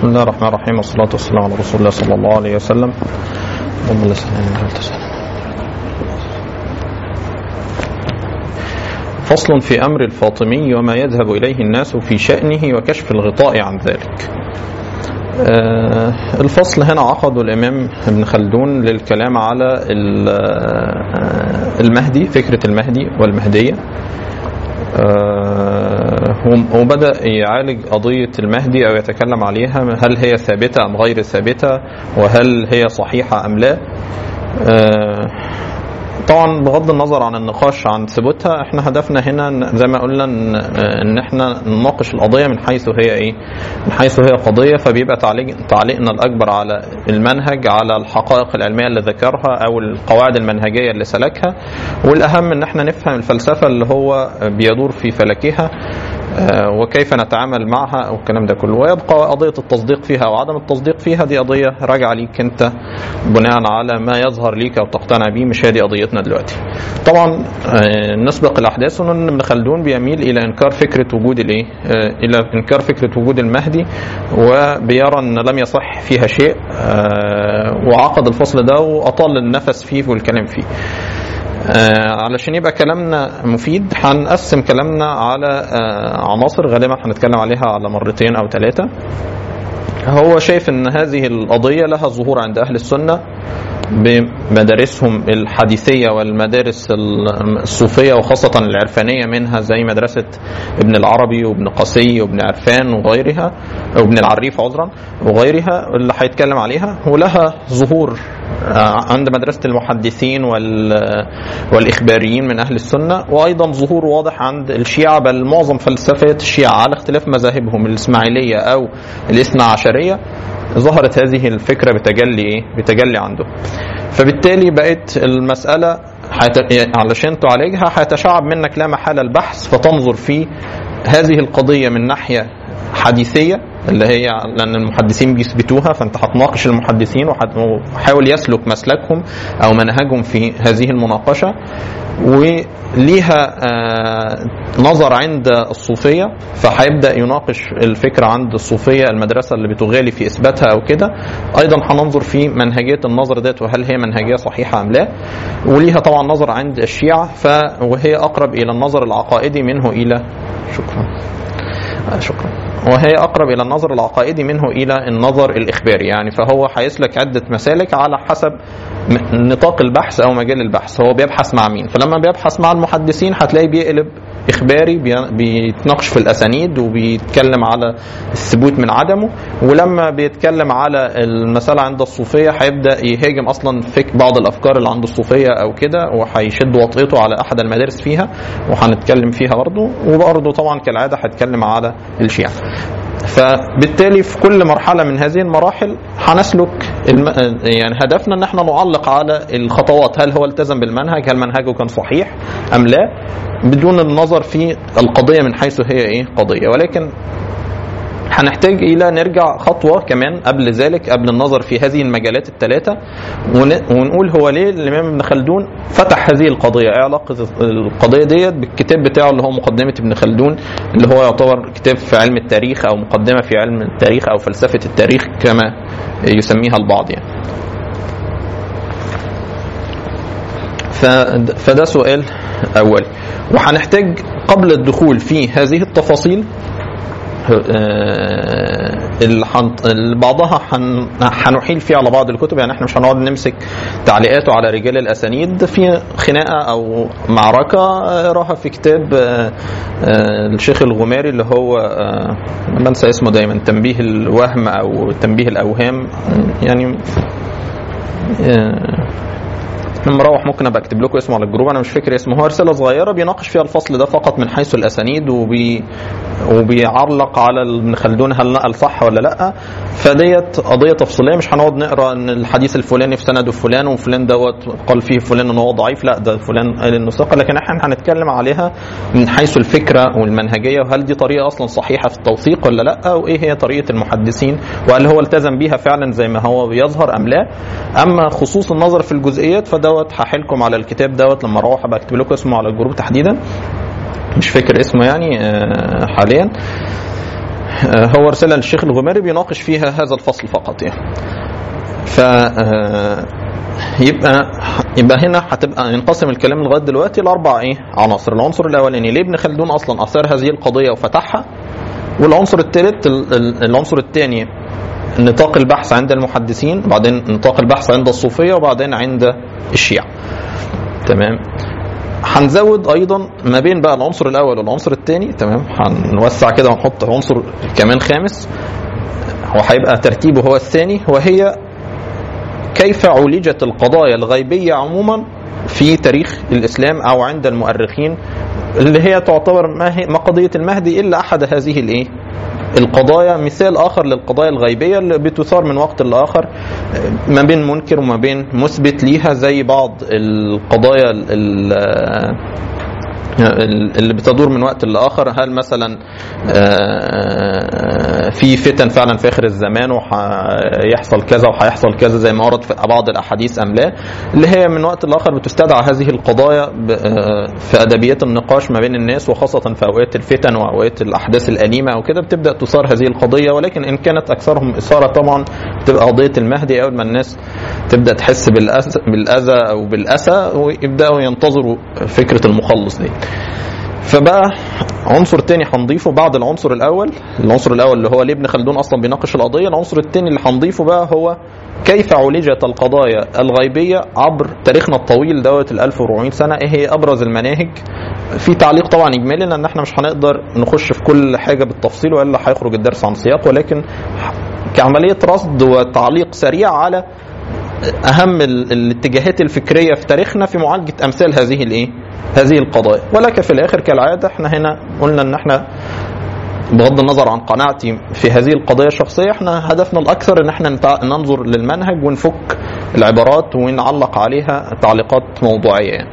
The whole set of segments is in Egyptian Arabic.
بسم الله الرحمن الرحيم والصلاة والسلام على رسول الله صلى الله عليه وسلم اللهم صل وسلم فصل في أمر الفاطمي وما يذهب إليه الناس في شأنه وكشف الغطاء عن ذلك آه، الفصل هنا عقده الإمام ابن خلدون للكلام على ال- آه، المهدي فكرة المهدي والمهدية آه، هم- وبدأ يعالج قضية المهدي أو يتكلم عليها هل هي ثابتة أم غير ثابتة وهل هي صحيحة أم لا آه، طبعا بغض النظر عن النقاش عن ثبوتها احنا هدفنا هنا إن- زي ما قلنا ان ان احنا نناقش القضيه من حيث هي ايه؟ من حيث هي قضيه فبيبقى تعليق تعليقنا الاكبر على المنهج على الحقائق العلميه اللي ذكرها او القواعد المنهجيه اللي سلكها والاهم ان احنا نفهم الفلسفه اللي هو بيدور في فلكها آه، وكيف نتعامل معها او الكلام ده كله ويبقى قضيه التصديق فيها او عدم التصديق فيها دي قضيه راجعه ليك انت بناء على ما يظهر ليك او تقتنع به مش هي دي قضيتنا دلوقتي. طبعا آه، نسبق الاحداث ان ابن خلدون بيميل الى انكار فكره وجود الايه؟ آه، الى انكار فكره وجود المهدي وبيرى ان لم يصح فيها شيء آه، وعقد الفصل ده واطال النفس فيه والكلام فيه. آه علشان يبقى كلامنا مفيد هنقسم كلامنا على آه عناصر غالبا هنتكلم عليها على مرتين او ثلاثه هو شايف ان هذه القضيه لها ظهور عند اهل السنه بمدارسهم الحديثيه والمدارس الصوفيه وخاصه العرفانيه منها زي مدرسه ابن العربي وابن قسي وابن عرفان وغيرها او ابن العريف عذرا وغيرها اللي هيتكلم عليها ولها ظهور عند مدرسة المحدثين وال- والإخباريين من أهل السنة وأيضا ظهور واضح عند الشيعة بل معظم فلسفة الشيعة على اختلاف مذاهبهم الإسماعيلية أو الاثنى عشرية ظهرت هذه الفكرة بتجلي إيه؟ بتجلي عنده فبالتالي بقت المسألة حيت... علشان تعالجها هيتشعب منك لا محالة البحث فتنظر في هذه القضية من ناحية حديثية اللي هي لأن المحدثين بيثبتوها فأنت هتناقش المحدثين وهت- وحاول يسلك مسلكهم أو منهجهم في هذه المناقشة وليها آه، نظر عند الصوفية فهيبدأ يناقش الفكرة عند الصوفية المدرسة اللي بتغالي في إثباتها أو كده أيضا هننظر في منهجية النظر ديت وهل هي منهجية صحيحة أم لا وليها طبعا نظر عند الشيعة ف وهي أقرب إلى النظر العقائدي منه إلى شكرا آه، شكرا وهي اقرب الى النظر العقائدي منه الى النظر الاخباري يعني فهو هيسلك عده مسالك على حسب م- نطاق البحث او مجال البحث هو بيبحث مع مين فلما بيبحث مع المحدثين هتلاقيه بيقلب اخباري بي- بيتناقش في الاسانيد وبيتكلم على الثبوت من عدمه ولما بيتكلم على المساله عند الصوفيه هيبدا يهاجم اصلا فك بعض الافكار اللي عند الصوفيه او كده وهيشد وطئته على احد المدارس فيها وهنتكلم فيها برضه وبرضه طبعا كالعاده هيتكلم على الشيعه فبالتالي في كل مرحلة من هذه المراحل هنسلك الم... يعني هدفنا ان احنا نعلق على الخطوات هل هو التزم بالمنهج هل منهجه كان صحيح ام لا بدون النظر في القضية من حيث هي ايه قضية ولكن هنحتاج الى نرجع خطوه كمان قبل ذلك قبل النظر في هذه المجالات الثلاثه ون- ونقول هو ليه الامام ابن خلدون فتح هذه القضيه ايه علاقه القضيه ديت بالكتاب بتاعه اللي هو مقدمه ابن خلدون اللي هو يعتبر كتاب في علم التاريخ او مقدمه في علم التاريخ او فلسفه التاريخ كما يسميها البعض يعني ف- فده سؤال اولي وهنحتاج قبل الدخول في هذه التفاصيل آه، اللي حن- اللي بعضها حن- هنحيل فيه على بعض الكتب يعني احنا مش هنقعد نمسك تعليقاته على رجال الاسانيد في خناقه او معركه آه، اقراها في كتاب آه، آه، الشيخ الغماري اللي هو آه، بنسى اسمه دايما تنبيه الوهم او تنبيه الاوهام يعني آه، لما اروح ممكن ابقى اكتب لكم اسمه على الجروب انا مش فاكر اسمه هو رساله صغيره بيناقش فيها الفصل ده فقط من حيث الاسانيد وبي وبيعلق على ابن خلدون هل نقل صح ولا لا فديت قضيه تفصيليه مش هنقعد نقرا ان الحديث الفلاني في سنده فلان وفلان دوت قال فيه فلان ان هو ضعيف لا ده فلان قال انه ثقه لكن احنا هنتكلم عليها من حيث الفكره والمنهجيه وهل دي طريقه اصلا صحيحه في التوثيق ولا لا وايه هي طريقه المحدثين وهل هو التزم بيها فعلا زي ما هو بيظهر ام لا اما خصوص النظر في الجزئيات فدوت هحيلكم على الكتاب دوت لما اروح ابقى اكتب لكم اسمه على الجروب تحديدا مش فاكر اسمه يعني آه، حاليا هو رسالة للشيخ الغماري بيناقش فيها هذا الفصل فقط يعني ف يبقى يبقى هنا هتبقى ينقسم الكلام لغايه دلوقتي لاربع ايه عناصر العنصر الاولاني ليه ابن خلدون اصلا اثار هذه القضيه وفتحها والعنصر الثالث العنصر الثاني نطاق البحث عند المحدثين بعدين نطاق البحث عند الصوفيه وبعدين عند الشيعة تمام هنزود ايضا ما بين بقى العنصر الاول والعنصر الثاني تمام هنوسع كده ونحط عنصر كمان خامس وهيبقى ترتيبه هو الثاني وهي كيف عولجت القضايا الغيبيه عموما في تاريخ الاسلام او عند المؤرخين اللي هي تعتبر ما, هي ما قضيه المهدي الا احد هذه الايه القضايا مثال اخر للقضايا الغيبيه اللي بتثار من وقت لاخر ما بين منكر وما بين مثبت ليها زي بعض القضايا اللي بتدور من وقت لاخر هل مثلا في فتن فعلا في اخر الزمان وهيحصل كذا وهيحصل كذا زي ما ورد في بعض الاحاديث ام لا اللي هي من وقت لاخر بتستدعى هذه القضايا في ادبيات النقاش ما بين الناس وخاصه في اوقات الفتن واوقات الاحداث الاليمه وكده بتبدا تثار هذه القضيه ولكن ان كانت اكثرهم اثاره طبعا تبقى قضيه المهدي اول ما الناس تبدا تحس بالاذى او بالاسى ويبداوا ينتظروا فكره المخلص دي فبقى عنصر تاني هنضيفه بعد العنصر الاول العنصر الاول اللي هو ليه ابن خلدون اصلا بيناقش القضيه العنصر التاني اللي هنضيفه بقى هو كيف عولجت القضايا الغيبيه عبر تاريخنا الطويل دوت ال 1400 سنه ايه هي ابرز المناهج في تعليق طبعا اجمالي لان احنا مش هنقدر نخش في كل حاجه بالتفصيل والا هيخرج الدرس عن سياق ولكن كعمليه رصد وتعليق سريع على اهم الاتجاهات الفكريه في تاريخنا في معالجه امثال هذه الايه؟ هذه القضايا ولك في الاخر كالعاده احنا هنا قلنا ان احنا بغض النظر عن قناعتي في هذه القضيه الشخصيه احنا هدفنا الاكثر ان احنا ننظر للمنهج ونفك العبارات ونعلق عليها تعليقات موضوعيه يعني.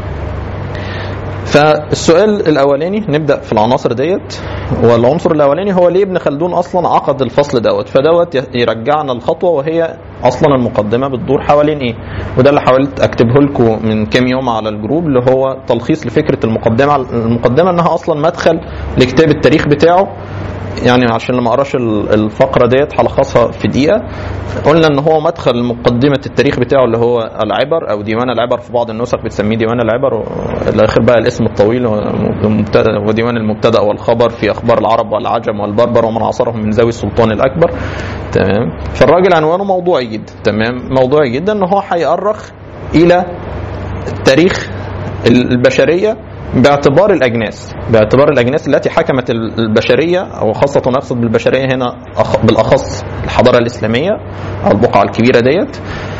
فالسؤال الاولاني نبدا في العناصر ديت والعنصر الاولاني هو ليه ابن خلدون اصلا عقد الفصل دوت فدوت يرجعنا الخطوه وهي اصلا المقدمه بتدور حوالين ايه وده اللي حاولت اكتبه لكم من كام يوم على الجروب اللي هو تلخيص لفكره المقدمه المقدمه انها اصلا مدخل لكتاب التاريخ بتاعه يعني عشان لما اقراش الفقره ديت هلخصها في دقيقه قلنا ان هو مدخل مقدمه التاريخ بتاعه اللي هو العبر او ديوان العبر في بعض النسخ بتسميه ديوان العبر الاخر بقى الاسم الطويل وديوان المبتدا والخبر في اخبار العرب والعجم والبربر ومن عاصرهم من ذوي السلطان الاكبر تمام فالراجل عنوانه موضوعي جدا تمام موضوعي جدا ان هو هيأرخ الى تاريخ البشريه باعتبار الاجناس باعتبار الاجناس التي حكمت البشريه او خاصه نقصد بالبشريه هنا بالاخص الحضاره الاسلاميه او البقعه الكبيره ديت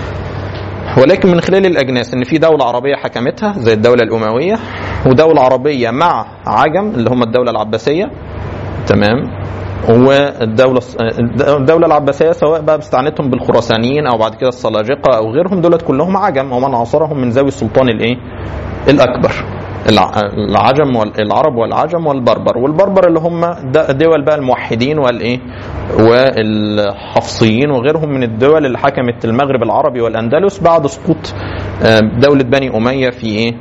ولكن من خلال الاجناس ان في دوله عربيه حكمتها زي الدوله الامويه ودوله عربيه مع عجم اللي هم الدوله العباسيه تمام والدولة الدولة العباسية سواء بقى باستعنتهم بالخراسانيين أو بعد كده السلاجقة أو غيرهم دولت كلهم عجم ومن عاصرهم من ذوي السلطان الإيه؟ الأكبر العجم والعرب والعجم والبربر والبربر اللي هم دول بقى الموحدين والايه والحفصيين وغيرهم من الدول اللي حكمت المغرب العربي والاندلس بعد سقوط دوله بني اميه في ايه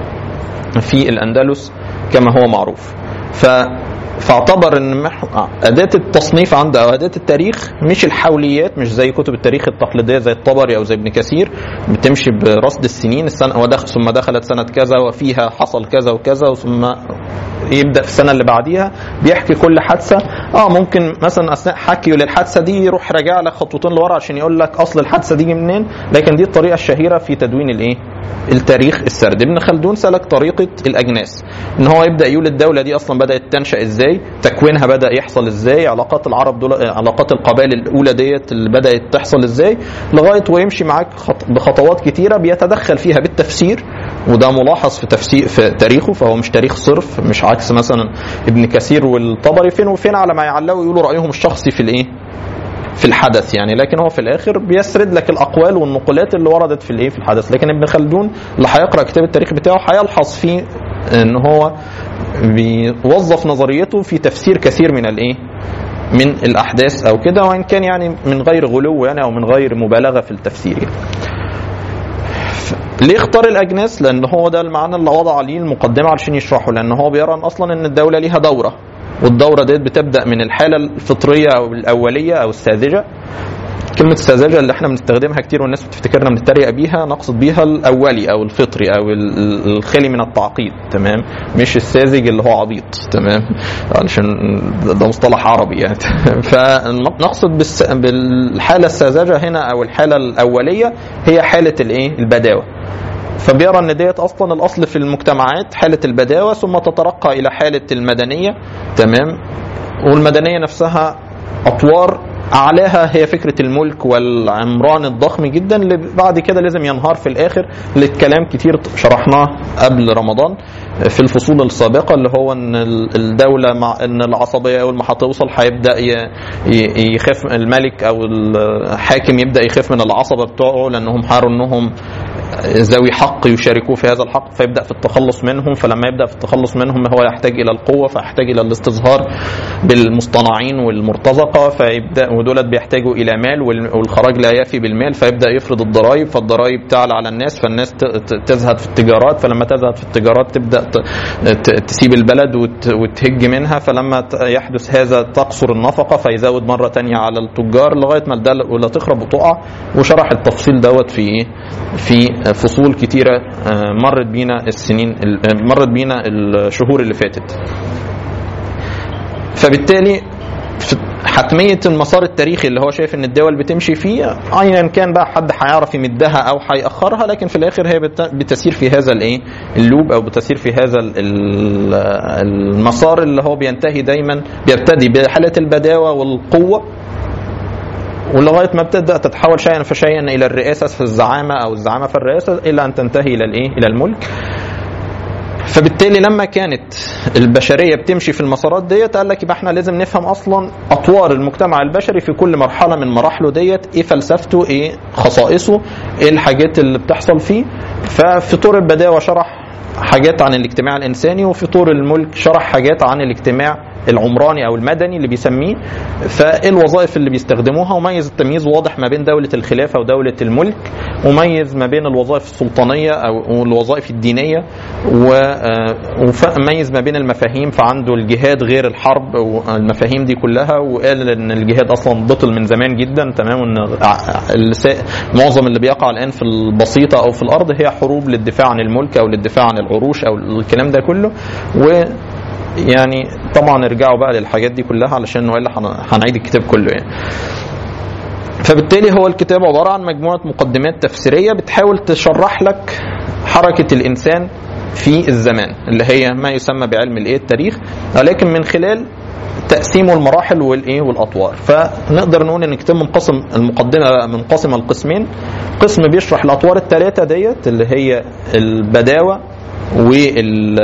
في الاندلس كما هو معروف ف فاعتبر ان اداه التصنيف عند او اداه التاريخ مش الحوليات مش زي كتب التاريخ التقليديه زي الطبري او زي ابن كثير بتمشي برصد السنين السنه ودخل ثم دخلت سنه كذا وفيها حصل كذا وكذا ثم يبدا في السنه اللي بعديها بيحكي كل حادثه اه ممكن مثلا اثناء حكيه للحادثه دي يروح راجع لك خطوتين لورا عشان يقول لك اصل الحادثه دي منين لكن دي الطريقه الشهيره في تدوين الايه التاريخ السردي ابن خلدون سلك طريقه الاجناس ان هو يبدا يقول الدوله دي اصلا بدات تنشا ازاي تكوينها بدا يحصل ازاي علاقات العرب دول علاقات القبائل الاولى ديت اللي بدات تحصل ازاي لغايه ويمشي معاك خط... بخطوات كتيره بيتدخل فيها بالتفسير وده ملاحظ في تفسير في تاريخه فهو مش تاريخ صرف مش عكس مثلا ابن كثير والطبري فين وفين على ما يعلقوا يقولوا رايهم الشخصي في الايه في الحدث يعني لكن هو في الاخر بيسرد لك الاقوال والنقولات اللي وردت في الايه في الحدث لكن ابن خلدون اللي هيقرا كتاب التاريخ بتاعه هيلحظ فيه ان هو بيوظف نظريته في تفسير كثير من الايه من الاحداث او كده وان كان يعني من غير غلو يعني او من غير مبالغه في التفسير يعني. ليه اختار الاجناس؟ لان هو ده المعنى اللي وضع عليه المقدمه علشان يشرحه لان هو بيرى ان اصلا ان الدوله ليها دوره والدوره ديت بتبدا من الحاله الفطريه او الاوليه او الساذجه كلمة السذاجة اللي احنا بنستخدمها كتير والناس بتفتكرنا بنتريق بيها نقصد بيها الأولي أو الفطري أو ال- ال- الخالي من التعقيد تمام مش الساذج اللي هو عبيط تمام علشان ده مصطلح عربي يعني فنقصد بالس- بالحالة الساذجة هنا أو الحالة الأولية هي حالة الإيه البداوة فبيرى ان ديت اصلا الاصل في المجتمعات حاله البداوه ثم تترقى الى حاله المدنيه تمام والمدنيه نفسها اطوار اعلاها هي فكره الملك والعمران الضخم جدا اللي بعد كده لازم ينهار في الاخر للكلام كتير شرحناه قبل رمضان في الفصول السابقه اللي هو ان ال- الدوله مع ان العصبيه اول ما هتوصل هيبدا ي- ي- يخاف الملك او الحاكم يبدا يخاف من العصبه بتوعه لانهم حاروا انهم ذوي حق يشاركوه في هذا الحق فيبدا في التخلص منهم فلما يبدا في التخلص منهم هو يحتاج الى القوه فيحتاج الى الاستظهار بالمصطنعين والمرتزقه فيبدا ودولت بيحتاجوا الى مال وال- والخراج لا يفي بالمال فيبدا يفرض الضرائب فالضرائب تعلى على الناس فالناس ت- ت- تزهد في التجارات فلما تزهد في التجارات تبدا ت- ت- تسيب البلد وت- وتهج منها فلما ت- يحدث هذا تقصر النفقه فيزود مره تانية على التجار لغايه ما الدوله تخرب وتقع وشرح التفصيل دوت في ايه في فصول كتيره آه، مرت بينا السنين ال- آه، مرت بينا الشهور اللي فاتت فبالتالي في حتمية المسار التاريخي اللي هو شايف ان الدول بتمشي فيه ايا كان بقى حد هيعرف يمدها او هيأخرها لكن في الاخر هي بت- بتسير في هذا الايه اللوب او بتسير في هذا ال- ال- المسار اللي هو بينتهي دايما بيبتدي بحالة البداوة والقوة ولغايه ما بتبدا تتحول شيئا فشيئا الى الرئاسه في الزعامه او الزعامه في الرئاسه الى ان تنتهي الى الايه؟ الى الملك. فبالتالي لما كانت البشريه بتمشي في المسارات ديت قال لك يبقى احنا لازم نفهم اصلا اطوار المجتمع البشري في كل مرحله من مراحله ديت ايه فلسفته ايه خصائصه ايه الحاجات اللي بتحصل فيه ففي طور البداوه شرح حاجات عن الاجتماع الانساني وفي طور الملك شرح حاجات عن الاجتماع العمراني او المدني اللي بيسميه فايه الوظائف اللي بيستخدموها وميز التمييز واضح ما بين دوله الخلافه ودوله الملك وميز ما بين الوظائف السلطانيه او الوظائف الدينيه وميز ما بين المفاهيم فعنده الجهاد غير الحرب والمفاهيم دي كلها وقال ان الجهاد اصلا بطل من زمان جدا تمام ان الس- معظم اللي بيقع الان في البسيطه او في الارض هي حروب للدفاع عن الملك او للدفاع عن العروش او الكلام ده كله و يعني طبعا ارجعوا بقى للحاجات دي كلها علشان والا هن- هنعيد الكتاب كله يعني فبالتالي هو الكتاب عبارة عن مجموعة مقدمات تفسيرية بتحاول تشرح لك حركة الإنسان في الزمان اللي هي ما يسمى بعلم الايه التاريخ ولكن من خلال تقسيمه المراحل والايه والاطوار فنقدر نقول ان الكتاب منقسم المقدمه بقى منقسمه لقسمين قسم بيشرح الاطوار الثلاثه ديت اللي هي البداوه وال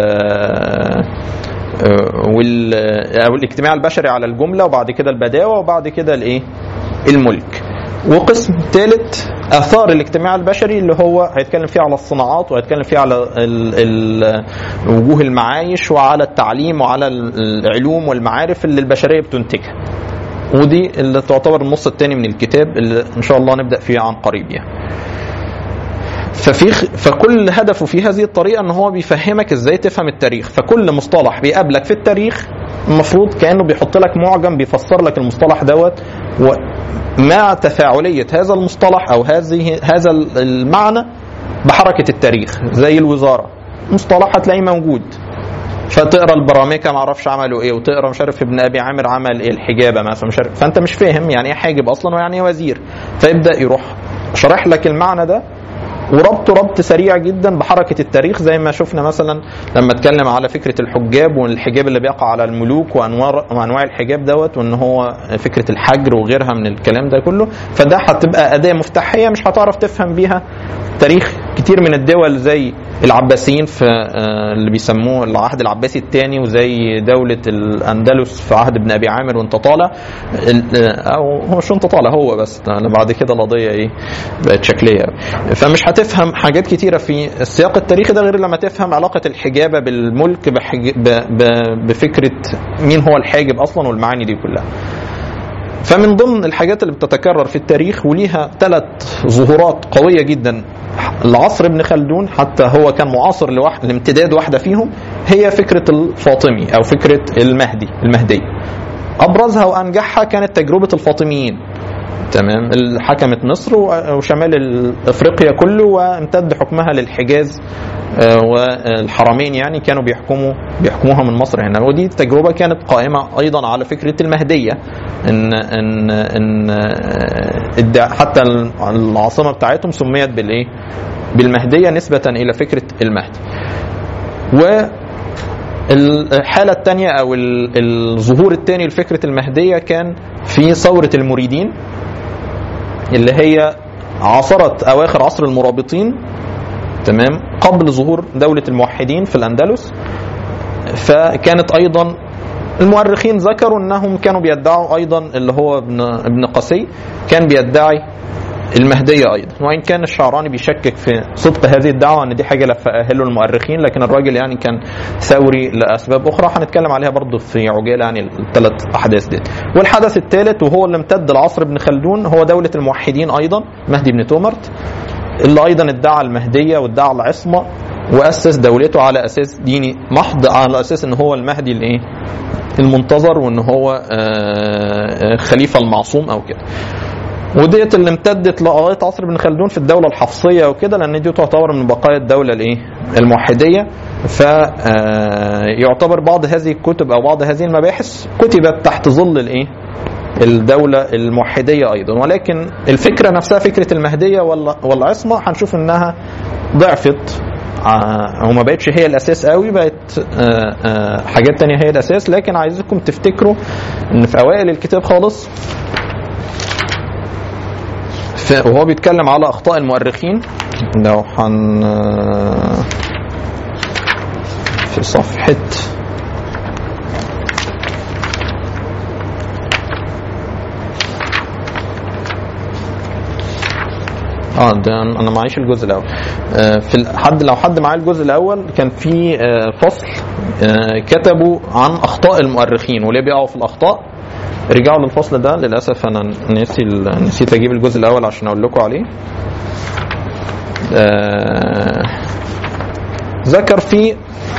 وال او الاجتماع البشري على الجمله وبعد كده البداوه وبعد كده الايه الملك وقسم ثالث اثار الاجتماع البشري اللي هو هيتكلم فيه على الصناعات وهيتكلم فيه على ال ال وجوه المعايش وعلى التعليم وعلى العلوم والمعارف اللي البشريه بتنتجها ودي اللي تعتبر النص الثاني من الكتاب اللي ان شاء الله نبدا فيه عن قريب يعني ففي فكل هدفه في هذه الطريقه ان هو بيفهمك ازاي تفهم التاريخ فكل مصطلح بيقابلك في التاريخ المفروض كانه بيحط لك معجم بيفسر لك المصطلح دوت ومع تفاعليه هذا المصطلح او هذه هذا المعنى بحركه التاريخ زي الوزاره مصطلح هتلاقيه موجود فتقرا البراميكا ما اعرفش عملوا ايه وتقرا مش عارف ابن ابي عامر عمل ايه الحجابه مثلا مش عارف فانت مش فاهم يعني ايه حاجب اصلا ويعني ايه وزير فيبدا يروح شرح لك المعنى ده وربطه ربط سريع جدا بحركه التاريخ زي ما شفنا مثلا لما اتكلم على فكره الحجاب والحجاب اللي بيقع على الملوك وانواع وانواع الحجاب دوت وان هو فكره الحجر وغيرها من الكلام ده كله فده هتبقى اداه مفتاحيه مش هتعرف تفهم بيها تاريخ كتير من الدول زي العباسيين في اللي بيسموه العهد العباسي الثاني وزي دولة الأندلس في عهد ابن أبي عامر وأنت طالع أو هو مش أنت طالع هو بس بعد كده القضية إيه بقت شكلية فمش هتفهم حاجات كتيرة في السياق التاريخي ده غير لما تفهم علاقة الحجابة بالملك بحج... ب... ب... بفكرة مين هو الحاجب أصلا والمعاني دي كلها فمن ضمن الحاجات اللي بتتكرر في التاريخ وليها ثلاث ظهورات قويه جدا العصر ابن خلدون حتى هو كان معاصر لواحد لامتداد واحده فيهم هي فكره الفاطمي او فكره المهدي المهديه ابرزها وانجحها كانت تجربه الفاطميين تمام اللي حكمت مصر وشمال افريقيا كله وامتد حكمها للحجاز آه، والحرمين يعني كانوا بيحكموا بيحكموها من مصر هنا ودي التجربه كانت قائمه ايضا على فكره المهديه ان ان ان آه، حتى العاصمه بتاعتهم سميت بالايه؟ بالمهديه نسبه الى فكره المهدي. و الحالة الثانية أو الظهور الثاني لفكرة المهدية كان في ثورة المريدين اللي هي عاصرت أواخر عصر المرابطين تمام قبل ظهور دولة الموحدين في الأندلس فكانت أيضا المؤرخين ذكروا أنهم كانوا بيدعوا أيضا اللي هو ابن, ابن قسي كان بيدعي المهدية أيضا وإن كان الشعراني بيشكك في صدق هذه الدعوة أن دي حاجة لفأهله المؤرخين لكن الراجل يعني كان ثوري لأسباب أخرى هنتكلم عليها برضه في عجالة يعني الثلاث أحداث دي والحدث الثالث وهو اللي امتد لعصر ابن خلدون هو دولة الموحدين أيضا مهدي بن تومرت اللي ايضا ادعى المهديه وادعى العصمه واسس دولته على اساس ديني محض على اساس ان هو المهدي الايه المنتظر وان هو آه، آه، خليفه المعصوم او كده وديت اللي امتدت لغايه عصر ابن خلدون في الدوله الحفصيه وكده لان دي تعتبر من بقايا الدوله الايه الموحديه فيعتبر آه، بعض هذه الكتب او بعض هذه المباحث كتبت تحت ظل الايه الدولة الموحدية أيضا ولكن الفكرة نفسها فكرة المهدية والعصمة هنشوف إنها ضعفت آه، وما بقتش هي الاساس قوي بقت آه، آه، حاجات تانية هي الاساس لكن عايزكم تفتكروا ان في اوائل الكتاب خالص وهو بيتكلم على اخطاء المؤرخين لو حن في صفحه اه ده انا معيش الجزء الاول آه في حد لو حد معاه الجزء الاول كان في آه فصل آه كتبوا عن اخطاء المؤرخين وليه بيقعوا في الاخطاء رجعوا للفصل ده للاسف انا نسي نسيت اجيب الجزء الاول عشان اقول لكم عليه آه ذكر فيه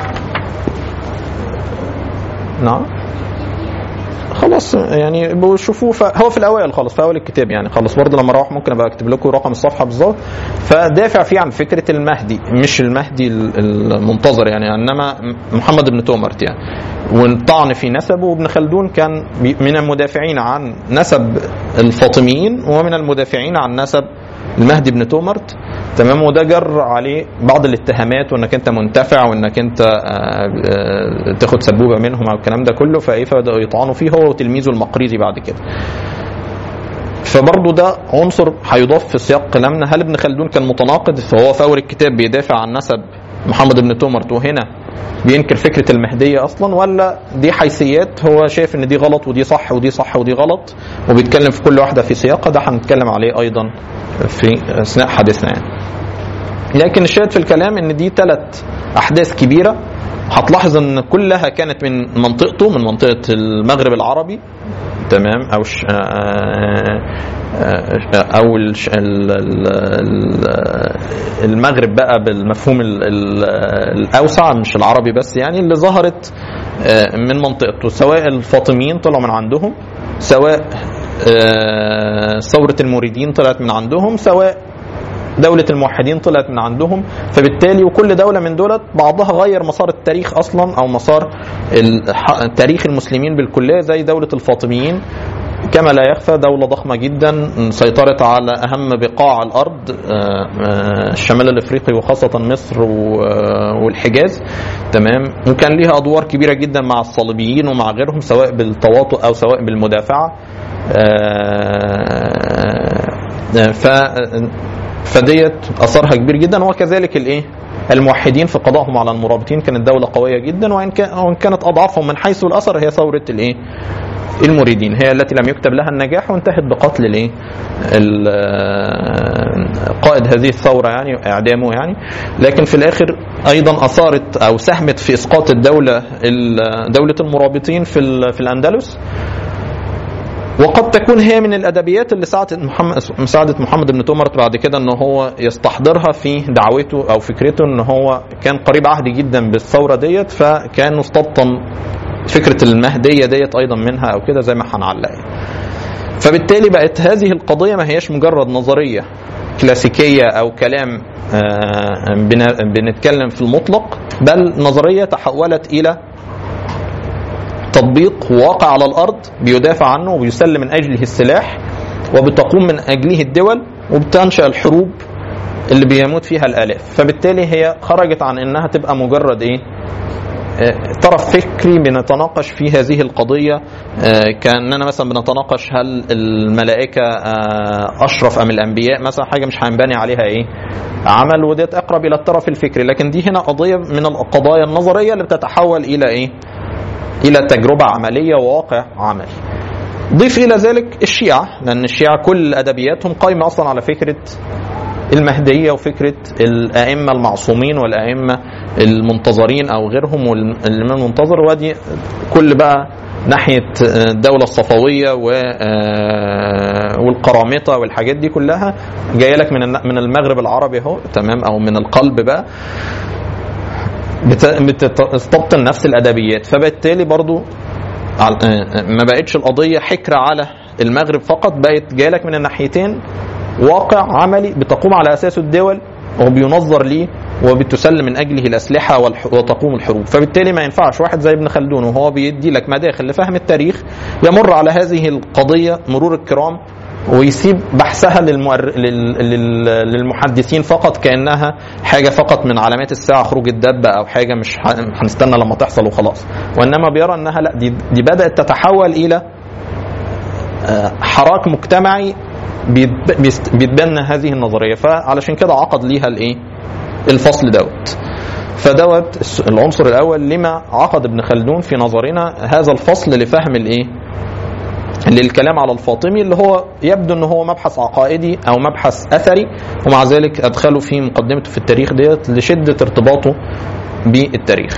نعم خلاص يعني بشوفوه هو في الاوائل خالص في اول الكتاب يعني خلاص برضه لما اروح ممكن ابقى اكتب لكم رقم الصفحه بالظبط فدافع فيه عن فكره المهدي مش المهدي المنتظر يعني انما محمد بن تومرت يعني والطعن في نسبه وابن خلدون كان من المدافعين عن نسب الفاطميين ومن المدافعين عن نسب المهدي بن تومرت تمام وده جر عليه بعض الاتهامات وانك انت منتفع وانك انت آه، آه، تاخد سبوبه منهم او الكلام ده كله فايه فبداوا يطعنوا فيه هو وتلميذه المقريزي بعد كده فبرضه ده عنصر هيضاف في سياق كلامنا هل ابن خلدون كان متناقض فهو في اول الكتاب بيدافع عن نسب محمد بن تومرت وهنا بينكر فكره المهديه اصلا ولا دي حيثيات هو شايف ان دي غلط ودي صح ودي صح ودي غلط وبيتكلم في كل واحده في سياقها ده هنتكلم عليه ايضا في اثناء حديثنا يعني. لكن الشاهد في الكلام ان دي ثلاث احداث كبيره هتلاحظ ان كلها كانت من منطقته من منطقه المغرب العربي تمام او ش... آه، آه، او المغرب بقى بالمفهوم الاوسع مش العربي بس يعني اللي ظهرت آه، من منطقته سواء الفاطميين طلعوا من عندهم سواء ثوره المريدين طلعت من عندهم سواء دولة الموحدين طلعت من عندهم فبالتالي وكل دولة من دولت بعضها غير مسار التاريخ أصلا أو مسار تاريخ المسلمين بالكلية زي دولة الفاطميين كما لا يخفى دولة ضخمة جدا سيطرت على أهم بقاع الأرض آه، آه، الشمال الإفريقي وخاصة مصر آه، والحجاز تمام وكان ليها أدوار كبيرة جدا مع الصليبيين ومع غيرهم سواء بالتواطؤ أو سواء بالمدافعة ف فديت اثرها كبير جدا وكذلك الايه الموحدين في قضائهم على المرابطين كانت دولة قوية جدا وإن, وإن كانت أضعفهم من حيث الأثر هي ثورة الإيه؟ المريدين هي التي لم يكتب لها النجاح وانتهت بقتل الايه؟ قائد هذه الثوره يعني اعدامه يعني لكن في الاخر ايضا اثارت او ساهمت في اسقاط الدوله دوله المرابطين في في الاندلس وقد تكون هي من الادبيات اللي ساعدت محمد مساعدت محمد بن تومرت بعد كده ان هو يستحضرها في دعوته او فكرته ان هو كان قريب عهد جدا بالثوره ديت فكان مستبطن فكره المهديه ديت ايضا منها او كده زي ما هنعلق فبالتالي بقت هذه القضيه ما هياش مجرد نظريه كلاسيكيه او كلام آه، بن- بنتكلم في المطلق بل نظريه تحولت الى تطبيق واقع على الارض بيدافع عنه وبيسلم من اجله السلاح وبتقوم من اجله الدول وبتنشا الحروب اللي بيموت فيها الالاف فبالتالي هي خرجت عن انها تبقى مجرد ايه آه، طرف فكري بنتناقش في هذه القضية آه، كأننا مثلا بنتناقش هل الملائكة آه، أشرف أم الأنبياء مثلا حاجة مش هنبني عليها إيه عمل وديت أقرب إلى الطرف الفكري لكن دي هنا قضية من القضايا النظرية اللي بتتحول إلى إيه إلى تجربة عملية وواقع عملي ضيف إلى ذلك الشيعة لأن الشيعة كل أدبياتهم قايمة أصلا على فكرة المهدية وفكرة الأئمة المعصومين والأئمة المنتظرين أو غيرهم والإمام المنتظر وادي كل بقى ناحية الدولة الصفوية و- آه، والقرامطة والحاجات دي كلها جاية لك من الن- من المغرب العربي اهو تمام أو من القلب بقى بت- بتستبطن نفس الأدبيات فبالتالي برضو على- آه، ما بقتش القضية حكرة على المغرب فقط بقت جاية لك من الناحيتين واقع عملي بتقوم على اساسه الدول وبينظر ليه وبتسلم من اجله الاسلحه والح- وتقوم الحروب فبالتالي ما ينفعش واحد زي ابن خلدون وهو بيدي لك مداخل لفهم التاريخ يمر على هذه القضيه مرور الكرام ويسيب بحثها للمؤر... لل... لل... للمحدثين فقط كانها حاجه فقط من علامات الساعه خروج الدبه او حاجه مش ه... هنستنى لما تحصل وخلاص وانما بيرى انها لا دي, دي بدات تتحول الى آه، حراك مجتمعي بيتب- بيست- بيتبنى هذه النظريه فعلشان كده عقد ليها الايه الفصل دوت فدوت الس- العنصر الاول لما عقد ابن خلدون في نظرنا هذا الفصل لفهم الايه للكلام على الفاطمي اللي هو يبدو ان هو مبحث عقائدي او مبحث اثري ومع ذلك ادخله في مقدمته في التاريخ ديت لشده ارتباطه بالتاريخ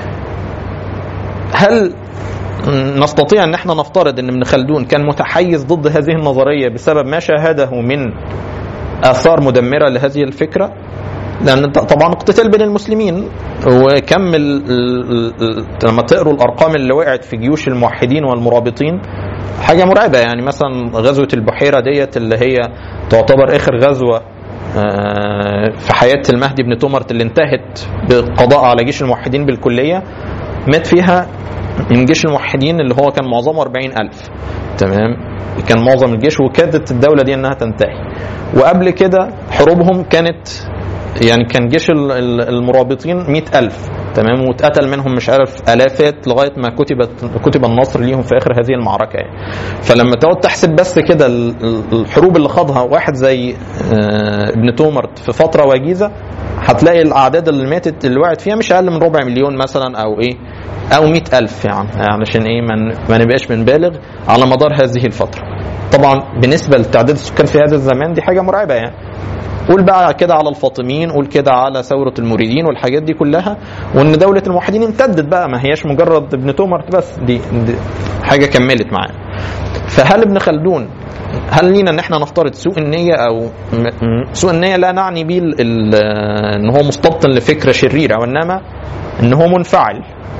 هل نستطيع ان احنا نفترض ان ابن خلدون كان متحيز ضد هذه النظريه بسبب ما شاهده من اثار مدمره لهذه الفكره لان ط- طبعا اقتتال بين المسلمين وكم ال- ال- ال- لما تقروا الارقام اللي وقعت في جيوش الموحدين والمرابطين حاجه مرعبه يعني مثلا غزوه البحيره ديت اللي هي تعتبر اخر غزوه آه، في حياه المهدي بن تومرت اللي انتهت بالقضاء على جيش الموحدين بالكليه مات فيها من جيش الموحدين اللي هو كان معظمه 40 ألف تمام كان معظم الجيش وكادت الدولة دي أنها تنتهي وقبل كده حروبهم كانت يعني كان جيش ال- ال- المرابطين مئة ألف تمام واتقتل منهم مش عارف آلافات لغاية ما كتبت كتب النصر ليهم في آخر هذه المعركة يعني. فلما تقعد تحسب بس كده ال- ال- الحروب اللي خاضها واحد زي آه، ابن تومرت في فترة وجيزة هتلاقي الأعداد اللي ماتت اللي وقعت فيها مش أقل من ربع مليون مثلا أو إيه أو مئة ألف يعني علشان إيه ما ن- ما نبقاش بنبالغ على مدار هذه الفترة طبعا بالنسبة لتعداد السكان في هذا الزمان دي حاجة مرعبة يعني قول بقى كده على الفاطميين قول كده على ثورة المريدين والحاجات دي كلها وان دولة الموحدين امتدت بقى ما هياش مجرد ابن تومرت بس دي, دي حاجة كملت معاه فهل ابن خلدون هل لينا ان احنا نفترض سوء النية او م- م- سوء النية لا نعني بيه ال- ال- ان هو مستبطن لفكرة شريرة وانما ان هو منفعل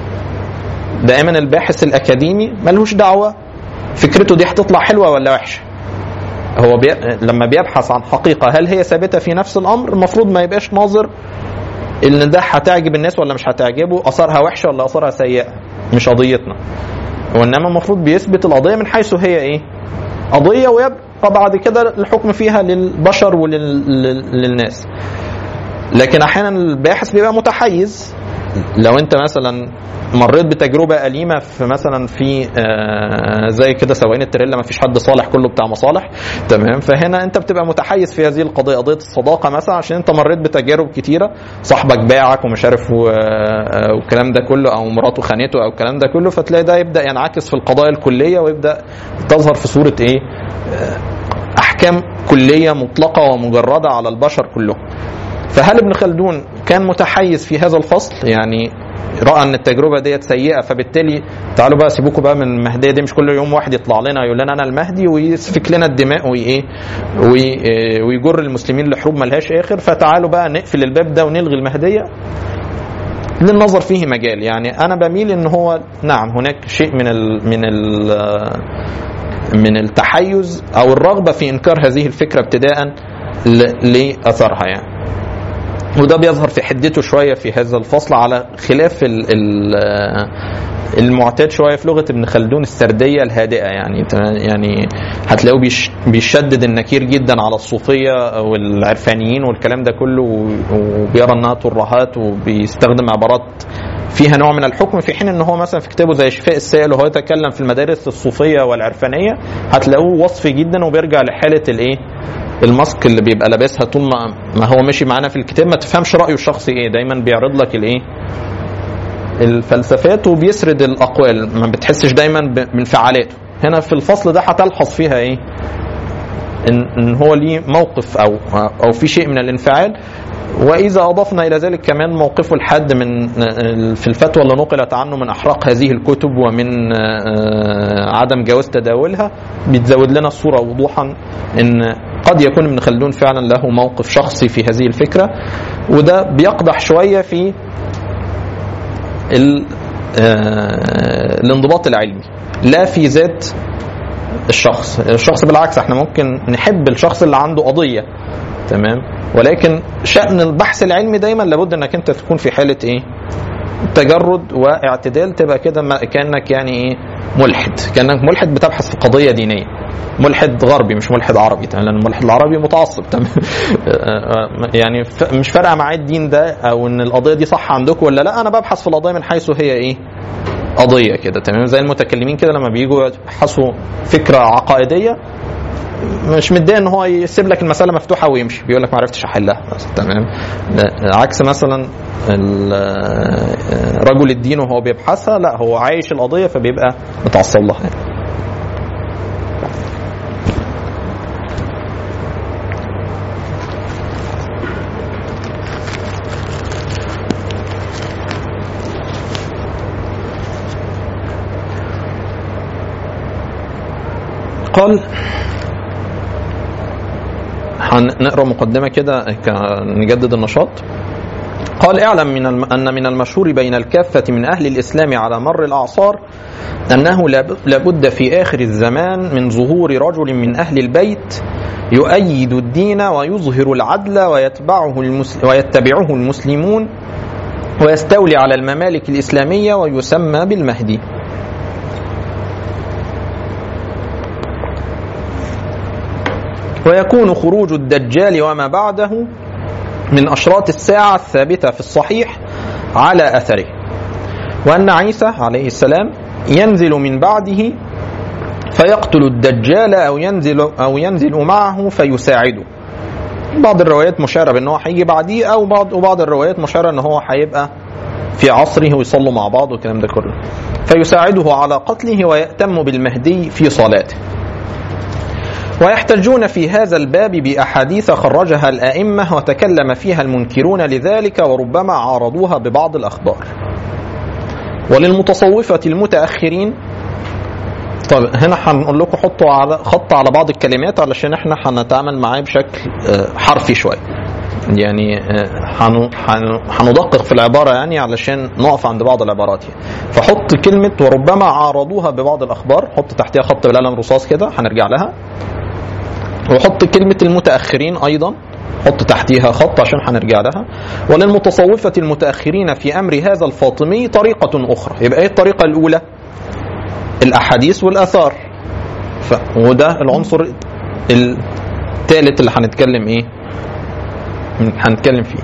دائما الباحث الاكاديمي ملهوش دعوة فكرته دي هتطلع حلوة ولا وحشة هو بي... لما بيبحث عن حقيقة هل هي ثابتة في نفس الأمر المفروض ما يبقاش ناظر إن ده هتعجب الناس ولا مش هتعجبه أثرها وحشة ولا أثرها سيئة مش قضيتنا وإنما المفروض بيثبت القضية من حيث هي إيه قضية ويبقى بعد كده الحكم فيها للبشر وللناس لكن أحيانا الباحث بيبقى متحيز لو انت مثلا مريت بتجربه اليمه في مثلا في آه، زي كده سواقين التريلا ما فيش حد صالح كله بتاع مصالح تمام فهنا انت بتبقى متحيز في هذه القضيه قضيه الصداقه مثلا عشان انت مريت بتجارب كتيره صاحبك باعك ومش عارف و- آه، والكلام ده كله او مراته خانته او الكلام ده كله فتلاقي ده يبدا ينعكس في القضايا الكليه ويبدا تظهر في صوره ايه آه، احكام كليه مطلقه ومجرده على البشر كلهم فهل ابن خلدون كان متحيز في هذا الفصل يعني راى ان التجربه ديت سيئه فبالتالي تعالوا بقى سيبوكوا بقى من المهديه دي مش كل يوم واحد يطلع لنا يقول لنا انا المهدي ويسفك لنا الدماء وايه وي- ويجر المسلمين لحروب ملهاش اخر فتعالوا بقى نقفل الباب ده ونلغي المهديه للنظر فيه مجال يعني انا بميل ان هو نعم هناك شيء من ال من ال من التحيز او الرغبه في انكار هذه الفكره ابتداء ل- لاثرها يعني وده بيظهر في حدته شويه في هذا الفصل على خلاف ال ال المعتاد شويه في لغه ابن خلدون السرديه الهادئه يعني يعني هتلاقيه بيش بيشدد النكير جدا على الصوفيه والعرفانيين والكلام ده كله وبيرى انها ترهات وبيستخدم عبارات فيها نوع من الحكم في حين ان هو مثلا في كتابه زي شفاء السائل وهو يتكلم في المدارس الصوفيه والعرفانيه هتلاقوه وصفي جدا وبيرجع لحاله الايه الماسك اللي بيبقى لابسها طول ما, ما هو ماشي معانا في الكتاب ما تفهمش رايه الشخصي ايه دايما بيعرض لك الايه الفلسفات وبيسرد الاقوال ما بتحسش دايما بانفعالاته هنا في الفصل ده هتلحظ فيها ايه ان, إن هو ليه موقف او او في شيء من الانفعال واذا اضفنا الى ذلك كمان موقفه الحاد من في الفتوى اللي نقلت عنه من احراق هذه الكتب ومن عدم جواز تداولها بتزود لنا الصوره وضوحا ان قد يكون ابن خلدون فعلا له موقف شخصي في هذه الفكره وده بيقدح شويه في الانضباط العلمي لا في ذات الشخص الشخص بالعكس احنا ممكن نحب الشخص اللي عنده قضيه تمام ولكن شأن البحث العلمي دايما لابد انك انت تكون في حاله ايه تجرد واعتدال تبقى كده كانك يعني ايه ملحد كانك ملحد بتبحث في قضيه دينيه ملحد غربي مش ملحد عربي لان الملحد العربي متعصب تمام يعني مش فارقه معايا الدين ده او ان القضيه دي صح عندكم ولا لا انا ببحث في القضيه من حيث هي ايه قضيه كده تمام زي المتكلمين كده لما بييجوا يبحثوا فكره عقائديه مش متضايق ان هو يسيب لك المساله مفتوحه ويمشي بيقول لك ما عرفتش احلها تمام عكس مثلا رجل الدين وهو بيبحثها لا هو عايش القضيه فبيبقى متعصب لها يعني. قال هنقرا مقدمه كده نجدد النشاط قال اعلم من الم... ان من المشهور بين الكافه من اهل الاسلام على مر الاعصار انه لابد في اخر الزمان من ظهور رجل من اهل البيت يؤيد الدين ويظهر العدل ويتبعه المس... ويتبعه المسلمون ويستولي على الممالك الاسلاميه ويسمى بالمهدي ويكون خروج الدجال وما بعده من أشراط الساعة الثابتة في الصحيح على أثره وأن عيسى عليه السلام ينزل من بعده فيقتل الدجال أو ينزل أو ينزل معه فيساعده بعض الروايات مشارة بأن هو هيجي بعديه أو بعض وبعض الروايات مشارة أن هو هيبقى في عصره ويصلوا مع بعض والكلام ده كله فيساعده على قتله ويأتم بالمهدي في صلاته ويحتجون في هذا الباب بأحاديث خرجها الأئمة وتكلم فيها المنكرون لذلك وربما عارضوها ببعض الأخبار وللمتصوفة المتأخرين طب هنا هنقول لكم حطوا على خط على بعض الكلمات علشان احنا هنتعامل معاه بشكل حرفي شويه يعني هندقق في العباره يعني علشان نقف عند بعض العبارات يعني. فحط كلمه وربما عارضوها ببعض الاخبار حط تحتها خط بالقلم رصاص كده هنرجع لها وحط كلمة المتأخرين أيضا حط تحتيها خط عشان هنرجع لها وللمتصوفة المتأخرين في أمر هذا الفاطمي طريقة أخرى يبقى إيه الطريقة الأولى الأحاديث والآثار ف... وده العنصر الثالث اللي هنتكلم إيه هنتكلم فيه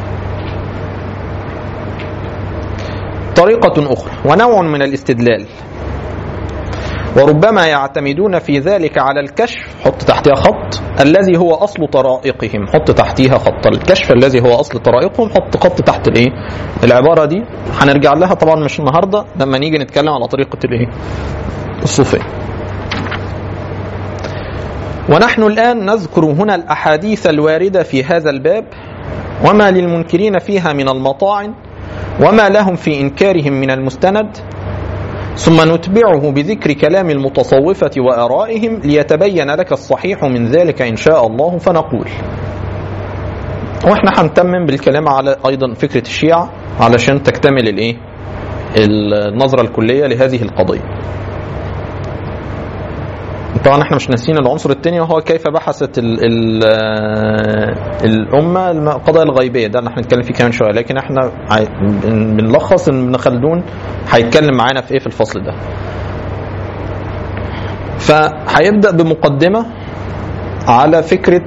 طريقة أخرى ونوع من الاستدلال وربما يعتمدون في ذلك على الكشف حط تحتها خط الذي هو اصل طرائقهم حط تحتيها خط الكشف الذي هو اصل طرائقهم حط خط تحت الايه العباره دي هنرجع لها طبعا مش النهارده لما نيجي نتكلم على طريقه الايه الصوفيه ونحن الان نذكر هنا الاحاديث الوارده في هذا الباب وما للمنكرين فيها من المطاعن وما لهم في إنكارهم من المستند ثم نتبعه بذكر كلام المتصوفة وآرائهم ليتبين لك الصحيح من ذلك إن شاء الله فنقول واحنا هنتمم بالكلام على ايضا فكره الشيعة علشان تكتمل الايه النظره الكليه لهذه القضيه طبعا احنا مش ناسيين العنصر الثاني وهو كيف بحثت ال ال الامه القضايا الغيبيه ده اللي احنا هنتكلم فيه كمان شويه لكن احنا عاي- بنلخص ان ابن خلدون هيتكلم معانا في ايه في الفصل ده فهيبدا بمقدمه على فكره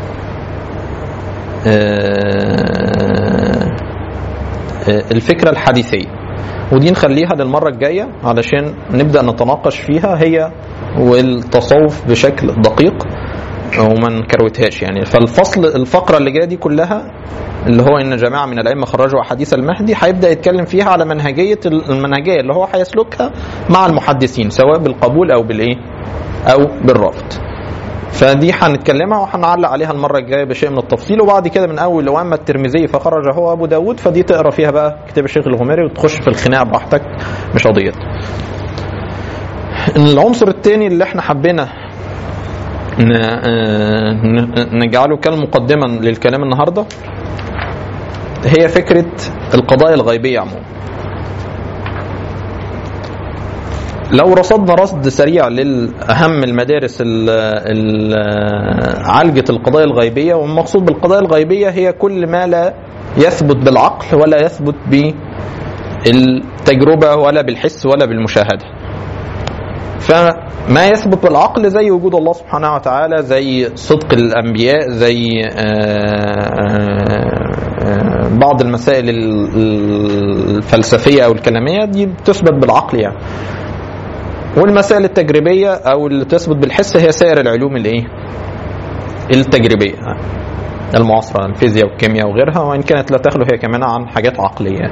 آه، آه، الفكره الحديثيه ودي نخليها للمره الجايه علشان نبدا نتناقش فيها هي والتصوف بشكل دقيق وما نكروتهاش يعني فالفصل الفقره اللي جايه دي كلها اللي هو ان جماعه من الائمه خرجوا احاديث المهدي هيبدا يتكلم فيها على منهجيه المنهجيه اللي هو هيسلكها مع المحدثين سواء بالقبول او بالايه او بالرفض فدي هنتكلمها وهنعلق عليها المره الجايه بشيء من التفصيل وبعد كده من اول واما الترمذي فخرج هو ابو داود فدي تقرا فيها بقى كتاب الشيخ الغماري وتخش في الخناق براحتك مش قضيه العنصر الثاني اللي احنا حبينا ن- آه، ن- نجعله كالمقدمه للكلام النهارده هي فكره القضايا الغيبيه عموما لو رصدنا رصد سريع لأهم المدارس ال- ال- عالجة القضايا الغيبية والمقصود بالقضايا الغيبية هي كل ما لا يثبت بالعقل ولا يثبت بالتجربة ولا بالحس ولا بالمشاهدة فما يثبت بالعقل زي وجود الله سبحانه وتعالى زي صدق الأنبياء زي آه، آه، آه، بعض المسائل ال- الفلسفية أو الكلامية دي بتثبت بالعقل يعني والمسائل التجريبية أو اللي تثبت بالحس هي سائر العلوم الإيه؟ التجريبية المعاصرة الفيزياء والكيمياء وغيرها وإن كانت لا تخلو هي كمان عن حاجات عقلية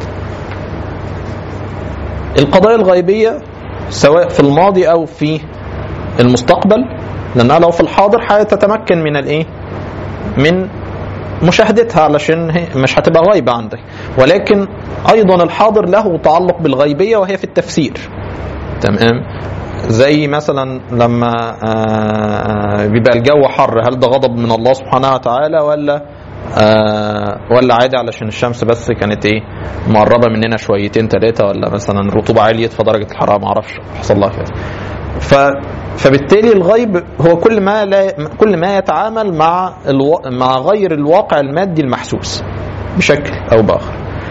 القضايا الغيبية سواء في الماضي أو في المستقبل لأنها لو في الحاضر هتتمكن من الإيه؟ من مشاهدتها علشان هي مش هتبقى غايبة عندك ولكن أيضا الحاضر له تعلق بالغيبية وهي في التفسير تمام زي مثلا لما آه، بيبقى الجو حر هل ده غضب من الله سبحانه وتعالى ولا آه، ولا عادي علشان الشمس بس كانت ايه مقربه مننا شويتين ثلاثه ولا مثلا الرطوبه عليت فدرجه الحراره ما اعرفش حصل لها كده ف فبالتالي الغيب هو كل ما لا كل ما يتعامل مع الو... مع غير الواقع المادي المحسوس بشكل او باخر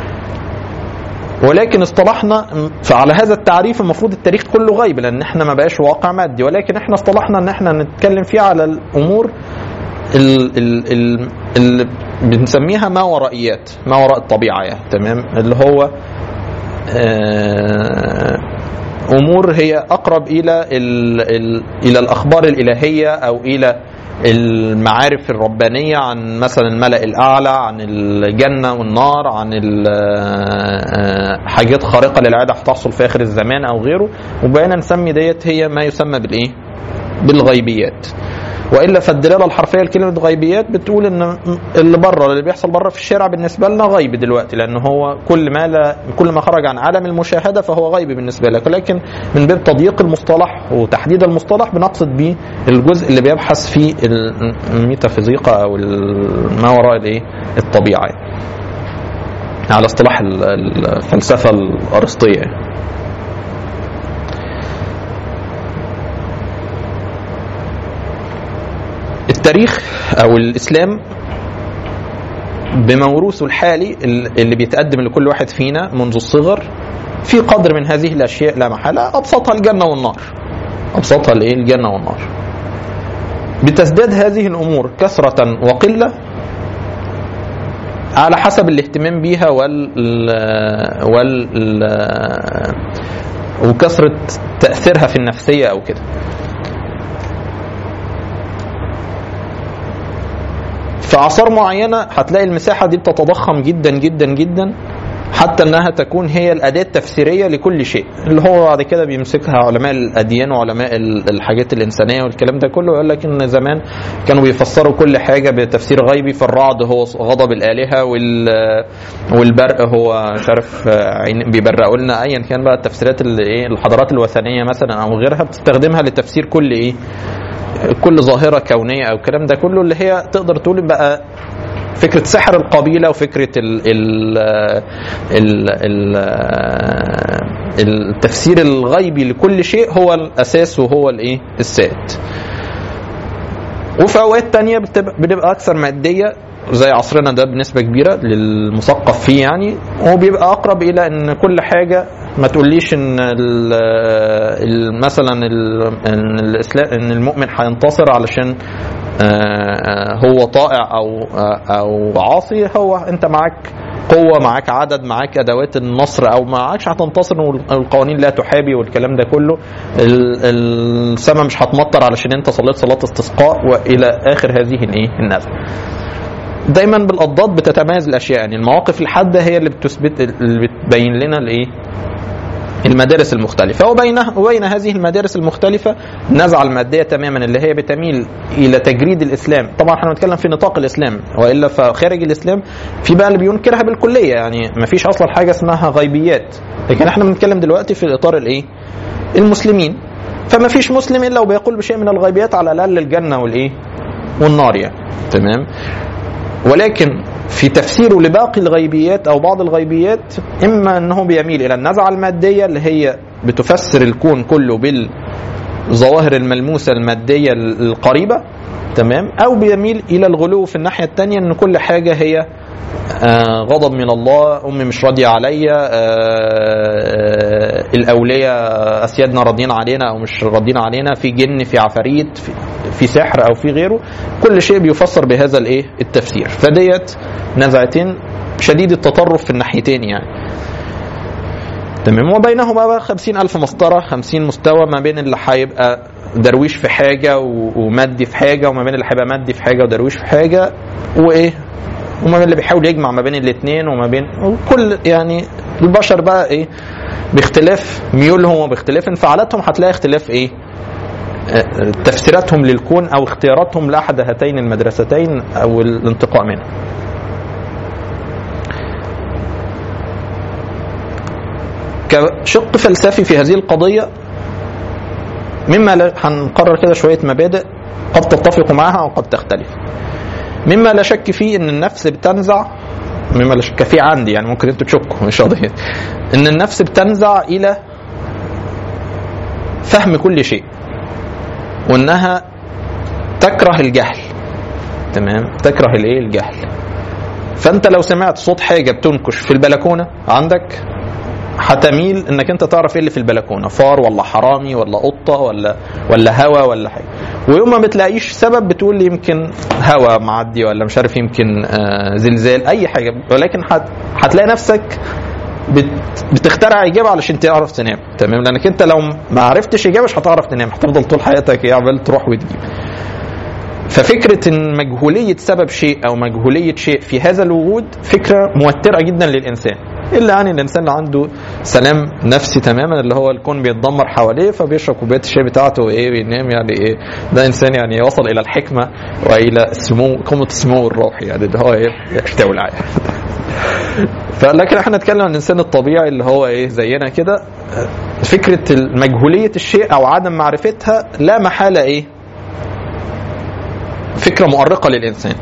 ولكن اصطلحنا فعلى هذا التعريف المفروض التاريخ كله غيب لان احنا ما بقاش واقع مادي ولكن احنا اصطلحنا ان احنا نتكلم فيه على الامور ال ال ال اللي بنسميها ما ورائيات ما وراء الطبيعه يعني تمام اللي هو آه، امور هي اقرب الى ال ال الى الاخبار الالهيه او الى المعارف الربانيه عن مثلا الملا الاعلى عن الجنه والنار عن ال- آه، حاجات خارقه للعاده هتحصل في اخر الزمان او غيره وبقينا نسمي ديت هي ما يسمى بالايه؟ بالغيبيات والا فالدلاله الحرفيه لكلمه غيبيات بتقول ان اللي بره اللي بيحصل بره في الشارع بالنسبه لنا غيب دلوقتي لان هو كل ما لا كل ما خرج عن عالم المشاهده فهو غيب بالنسبه لك ولكن من باب تضييق المصطلح وتحديد المصطلح بنقصد بيه الجزء اللي بيبحث فيه الميتافيزيقا او ال- ما وراء الايه الطبيعه يعني. على اصطلاح ال- الفلسفه الارسطيه يعني. التاريخ او الاسلام بموروثه الحالي اللي بيتقدم لكل واحد فينا منذ الصغر في قدر من هذه الاشياء لا محاله ابسطها الجنه والنار ابسطها الايه الجنه والنار بتزداد هذه الامور كثره وقله على حسب الاهتمام بيها وال وال وكثره تاثيرها في النفسيه او كده في اعصار معينه هتلاقي المساحه دي بتتضخم جدا جدا جدا حتى انها تكون هي الاداه التفسيريه لكل شيء اللي هو بعد كده بيمسكها علماء الاديان وعلماء ال- الحاجات الانسانيه والكلام ده كله يقول لك ان زمان كانوا بيفسروا كل حاجه بتفسير غيبي فالرعد هو غضب الالهه وال والبرق هو مش عارف عين- بيبرقوا لنا ايا كان بقى التفسيرات اللي ايه الحضارات الوثنيه مثلا او غيرها بتستخدمها لتفسير كل ايه كل ظاهره كونيه او الكلام ده كله اللي هي تقدر تقول بقى فكره سحر القبيله وفكره ال ال ال ال التفسير الغيبي لكل شيء هو الاساس وهو الايه السائد وفي اوقات تانية بتبقى, بتبقى اكثر ماديه زي عصرنا ده بنسبه كبيره للمثقف فيه يعني وبيبقى اقرب الى ان كل حاجه ما تقوليش ان ال ال مثلا ال ان الاسلام ان المؤمن هينتصر علشان آه، آه، هو طائع او آه، او عاصي هو انت معاك قوة معاك عدد معاك أدوات النصر أو معاكش هتنتصر والقوانين لا تحابي والكلام ده كله ال- السماء مش هتمطر علشان أنت صليت صلاة استسقاء وإلى آخر هذه الإيه النزل دايما بالأضداد بتتميز الأشياء يعني المواقف الحادة هي اللي بتثبت اللي بتبين لنا الإيه المدارس المختلفة وبينها وبين هذه المدارس المختلفة النزعة المادية تماما اللي هي بتميل إلى تجريد الإسلام طبعا احنا بنتكلم في نطاق الإسلام وإلا فخارج الإسلام في بقى اللي بينكرها بالكلية يعني ما فيش أصلا حاجة اسمها غيبيات لكن احنا بنتكلم دلوقتي في الإطار الإيه المسلمين فما فيش مسلم إلا وبيقول بشيء من الغيبيات على الأقل الجنة والإيه والنار يعني تمام ولكن في تفسيره لباقي الغيبيات او بعض الغيبيات اما انه بيميل الى النزعه الماديه اللي هي بتفسر الكون كله بالظواهر الملموسه الماديه القريبه تمام او بيميل الى الغلو في الناحيه الثانيه ان كل حاجه هي آه غضب من الله امي مش راضيه عليا آه الاولياء اسيادنا راضيين علينا او مش راضيين علينا في جن في عفاريت في, في سحر او في غيره كل شيء بيفسر بهذا الايه التفسير فديت نزعتين شديد التطرف في الناحيتين يعني تمام وبينهما بقى خمسين ألف مسطرة خمسين مستوى ما بين اللي هيبقى درويش في حاجة ومادي في حاجة وما بين اللي هيبقى مادي في حاجة ودرويش في حاجة وإيه وما بين اللي بيحاول يجمع ما بين الاثنين وما بين كل يعني البشر بقى ايه باختلاف ميولهم وباختلاف انفعالاتهم هتلاقي اختلاف ايه تفسيراتهم للكون او اختياراتهم لاحد هاتين المدرستين او الانتقاء منها كشق فلسفي في هذه القضية مما لا هنقرر كده شوية مبادئ قد تتفق معها وقد تختلف مما لا شك فيه ان النفس بتنزع مما لا شك فيه عندي يعني ممكن انتوا تشكوا مش قضيه ان النفس بتنزع الى فهم كل شيء وانها تكره الجهل تمام تكره الايه الجهل فانت لو سمعت صوت حاجه بتنكش في البلكونه عندك هتميل انك انت تعرف ايه اللي في البلكونه فار ولا حرامي ولا قطه ولا ولا هوا ولا حاجه ويوم ما بتلاقيش سبب بتقول لي يمكن هوا معدي ولا مش عارف يمكن آه زلزال اي حاجه ولكن هتلاقي نفسك بت بتخترع اجابه علشان تعرف تنام تمام لانك انت لو ما عرفتش اجابه مش هتعرف تنام هتفضل طول حياتك ايه عمال تروح وتجيب ففكرة ان مجهولية سبب شيء او مجهولية شيء في هذا الوجود فكرة موترة جدا للانسان الا يعني الانسان اللي عنده سلام نفسي تماما اللي هو الكون بيتدمر حواليه فبيشرب كوبايه الشاي بتاعته وايه بينام يعني ايه ده انسان يعني وصل الى الحكمه والى السمو قمه السمو الروحي يعني اللي هو ايه يحتوي العالم فلكن احنا نتكلم عن الانسان الطبيعي اللي هو ايه زينا كده فكره مجهوليه الشيء او عدم معرفتها لا محاله ايه فكره مؤرقه للانسان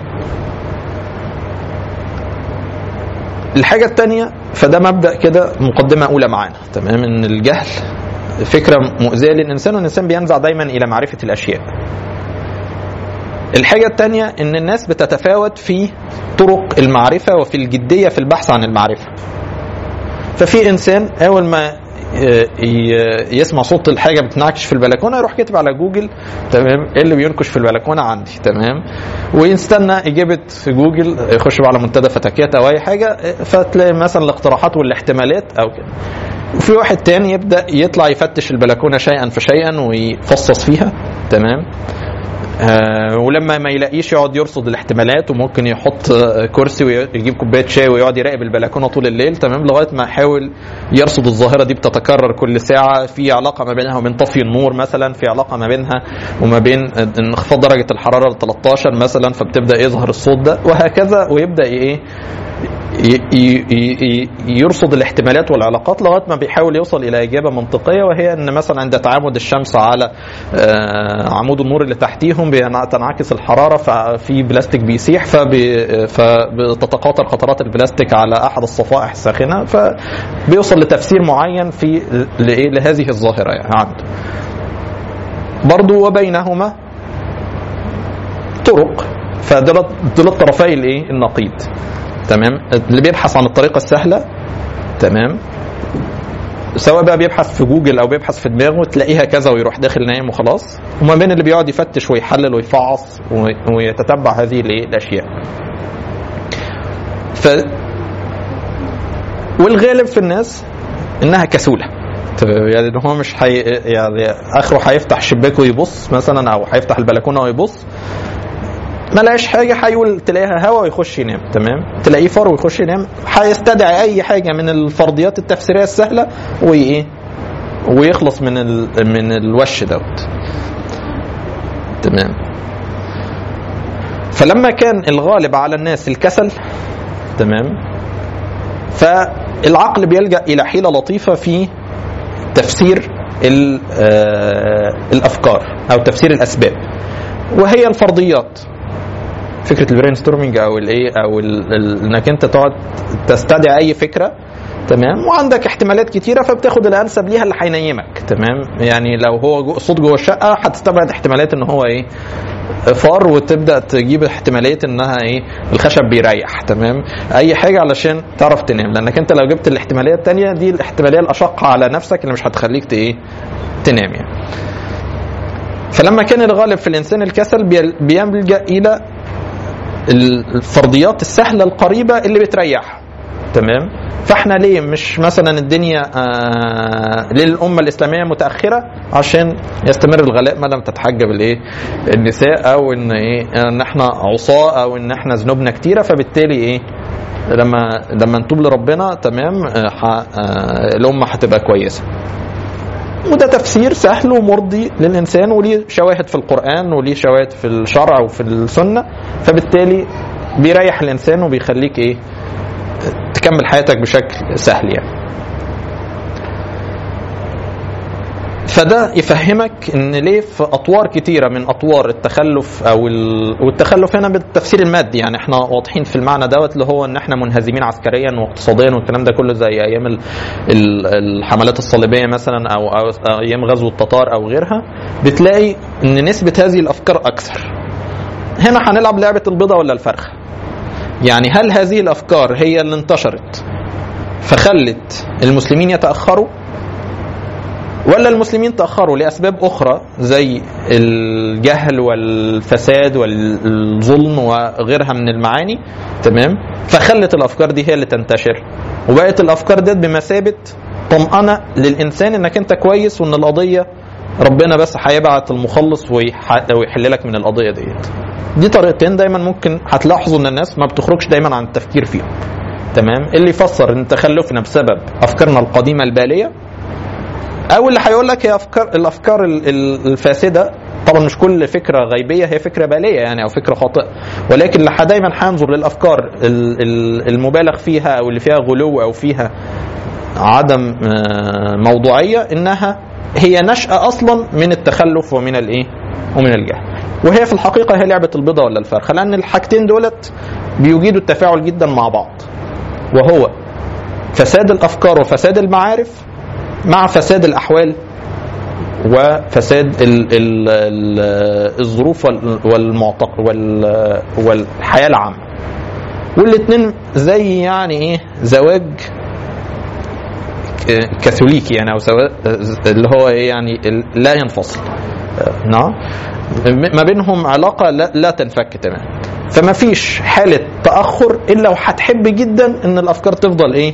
الحاجه الثانيه فده مبدا كده مقدمه اولى معانا تمام ان الجهل فكره مؤذيه للانسان والانسان بينزع دايما الى معرفه الاشياء الحاجه الثانيه ان الناس بتتفاوت في طرق المعرفه وفي الجديه في البحث عن المعرفه ففي انسان اول ما يسمع صوت الحاجه بتنعكش في البلكونه يروح كاتب على جوجل تمام ايه اللي بينكش في البلكونه عندي تمام ويستنى اجابه في جوجل يخش بقى على منتدى فتكات او اي حاجه فتلاقي مثلا الاقتراحات والاحتمالات او كده وفي واحد تاني يبدا يطلع يفتش البلكونه شيئا فشيئا ويفصص فيها تمام آه ولما ما يلاقيش يقعد يرصد الاحتمالات وممكن يحط آه، كرسي ويجيب كوبايه شاي ويقعد يراقب البلكونه طول الليل تمام لغايه ما يحاول يرصد الظاهره دي بتتكرر كل ساعه في علاقه ما بينها وبين طفي النور مثلا في علاقه ما بينها وما بين انخفاض درجه الحراره ل 13 مثلا فبتبدا يظهر الصوت ده وهكذا ويبدا ايه ي- ي- ي- يرصد الاحتمالات والعلاقات لغايه ما بيحاول يوصل الى اجابه منطقيه وهي ان مثلا عند تعامد الشمس على آه، عمود النور اللي تحتيهم بين- تنعكس الحراره ففي بلاستيك بيسيح فبي- فبتتقاطر قطرات البلاستيك على احد الصفائح الساخنه فبيوصل لتفسير معين في لإيه؟ لهذه الظاهره يعني عنده برضو وبينهما طرق فدول دول الطرفي الايه النقيض تمام اللي بيبحث عن الطريقه السهله تمام سواء بقى بيبحث في جوجل او بيبحث في دماغه تلاقيها كذا ويروح داخل نايم وخلاص وما بين اللي بيقعد يفتش ويحلل ويفعص وي- ويتتبع هذه الايه الاشياء ف والغالب في الناس انها كسوله يعني إن هو مش حي... يعني اخره هيفتح شباكه ويبص مثلا او هيفتح البلكونه ويبص ما لقاش حاجه هيقول تلاقيها هوا ويخش ينام تمام تلاقيه فار ويخش ينام هيستدعي اي حاجه من الفرضيات التفسيريه السهله وايه ويخلص من ال... من الوش دوت تمام فلما كان الغالب على الناس الكسل تمام فالعقل بيلجا الى حيله لطيفه في تفسير ال- آه، الافكار او تفسير الاسباب وهي الفرضيات فكره البرين ستورمنج او الايه او ال- ال- انك انت تقعد تستدعي اي فكره تمام وعندك احتمالات كتيره فبتاخد الانسب ليها اللي هينيمك تمام يعني لو هو جو صوت جوه الشقه هتستبعد احتمالات ان هو ايه فار وتبدا تجيب احتماليه انها ايه الخشب بيريح تمام اي حاجه علشان تعرف تنام لانك انت لو جبت الاحتماليه الثانيه دي الاحتماليه الاشق على نفسك اللي مش هتخليك ت- ايه تنام يعني فلما كان الغالب في الانسان الكسل بي- بيلجا الى الفرضيات السهله القريبه اللي بتريح تمام فاحنا ليه مش مثلا الدنيا آه ليه الامه الاسلاميه متاخره عشان يستمر الغلاء ما لم تتحجب الايه النساء او ان ايه ان احنا عصاه او ان احنا ذنوبنا كتيره فبالتالي ايه لما لما نتوب لربنا تمام آه ح- آه الامه هتبقى كويسه وده تفسير سهل ومرضي للانسان وليه شواهد في القران وليه شواهد في الشرع وفي السنه فبالتالي بيريح الانسان وبيخليك ايه تكمل حياتك بشكل سهل يعني فده يفهمك ان ليه في اطوار كتيره من اطوار التخلف او ال... والتخلف هنا بالتفسير المادي يعني احنا واضحين في المعنى دوت اللي هو ان احنا منهزمين عسكريا واقتصاديا والكلام ده كله زي ايام ال... ال- الحملات الصليبيه مثلا او او أو ايام غزو التتار او غيرها بتلاقي ان نسبه هذه الافكار اكثر هنا هنلعب لعبه البيضه ولا الفرخه يعني هل هذه الافكار هي اللي انتشرت فخلت المسلمين يتاخروا ولا المسلمين تاخروا لاسباب اخرى زي الجهل والفساد والظلم وغيرها من المعاني تمام فخلت الافكار دي هي اللي تنتشر وبقت الافكار ديت بمثابه طمأنة للانسان انك انت كويس وان القضيه ربنا بس هيبعت المخلص ويح- ويحل لك من القضيه ديت دي طريقتين دايما ممكن هتلاحظوا ان الناس ما بتخرجش دايما عن التفكير فيهم تمام اللي يفسر ان تخلفنا بسبب افكارنا القديمه الباليه او اللي هيقول لك هي افكار الافكار ال- ال- الفاسده طبعا مش كل فكره غيبيه هي فكره باليه يعني او فكره خاطئه ولكن اللي ح- دايما هينظر للافكار ال- ال- المبالغ فيها او اللي فيها غلو او فيها عدم آه، موضوعيه انها هي نشأة اصلا من التخلف ومن الايه؟ ومن الجهل. وهي في الحقيقه هي لعبه البيضه ولا الفرخه لان الحاجتين دولت بيجيدوا التفاعل جدا مع بعض. وهو فساد الافكار وفساد المعارف مع فساد الاحوال وفساد ال ال ال الظروف وال- والمعتق وال والحياه العامه. والاثنين زي يعني ايه زواج كاثوليكي يعني او سواء اللي هو ايه يعني ال- لا ينفصل نعم ما بينهم علاقه لا, لا تنفك تماما فما فيش حاله تاخر الا وهتحب جدا ان الافكار تفضل ايه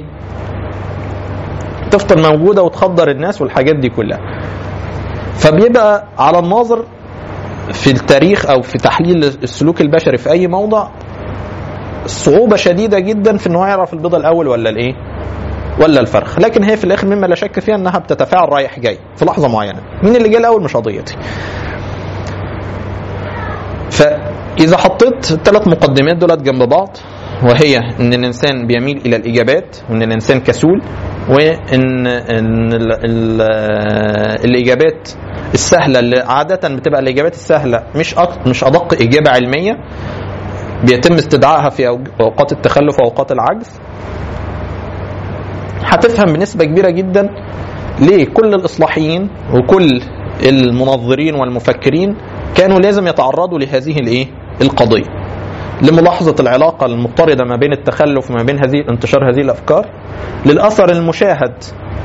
تفضل موجوده وتخدر الناس والحاجات دي كلها فبيبقى على الناظر في التاريخ او في تحليل السلوك البشري في اي موضع صعوبه شديده جدا في انه يعرف البيض الاول ولا الايه ولا الفرخ لكن هي في الاخر مما لا شك فيها انها بتتفاعل رايح جاي في لحظه معينه مين اللي جه الاول مش قضيتي فاذا حطيت الثلاث مقدمات دولت جنب بعض وهي ان الانسان بيميل الى الاجابات وان الانسان كسول وان ان ال ال الاجابات السهله اللي عاده بتبقى الاجابات السهله مش أك مش ادق اجابه علميه بيتم استدعائها في اوقات التخلف واوقات العجز هتفهم بنسبه كبيره جدا ليه كل الاصلاحيين وكل المنظرين والمفكرين كانوا لازم يتعرضوا لهذه الايه القضيه لملاحظه العلاقه المضطرده ما بين التخلف وما بين هذه انتشار هذه الافكار للاثر المشاهد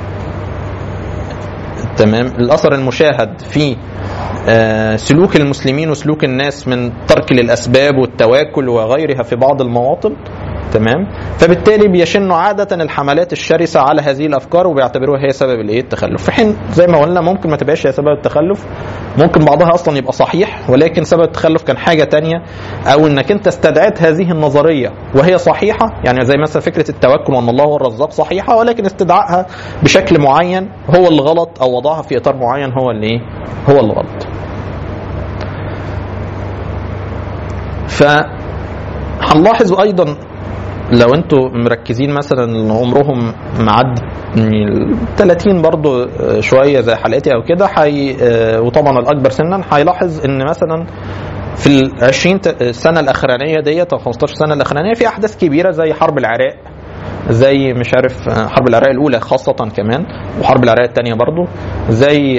تمام الاثر المشاهد في آه، سلوك المسلمين وسلوك الناس من ترك للاسباب والتواكل وغيرها في بعض المواطن تمام فبالتالي بيشنوا عاده الحملات الشرسه على هذه الافكار وبيعتبروها هي سبب الايه التخلف في حين زي ما قلنا ممكن ما تبقاش هي سبب التخلف ممكن بعضها اصلا يبقى صحيح ولكن سبب التخلف كان حاجه تانية او انك انت استدعيت هذه النظريه وهي صحيحه يعني زي مثلا فكره التوكل وان الله هو الرزاق صحيحه ولكن استدعائها بشكل معين هو اللي غلط او وضعها في اطار معين هو اللي ايه هو اللي غلط ف هنلاحظ ايضا لو انتوا مركزين مثلا ان عمرهم معدي 30 برضو شويه زي حلقتي او كده حي وطبعا الاكبر سنا هيلاحظ ان مثلا في ال 20 سنه الاخرانيه ديت او 15 سنه الاخرانيه في احداث كبيره زي حرب العراق زي مش عارف حرب العراق الاولى خاصه كمان وحرب العراق الثانيه برضو زي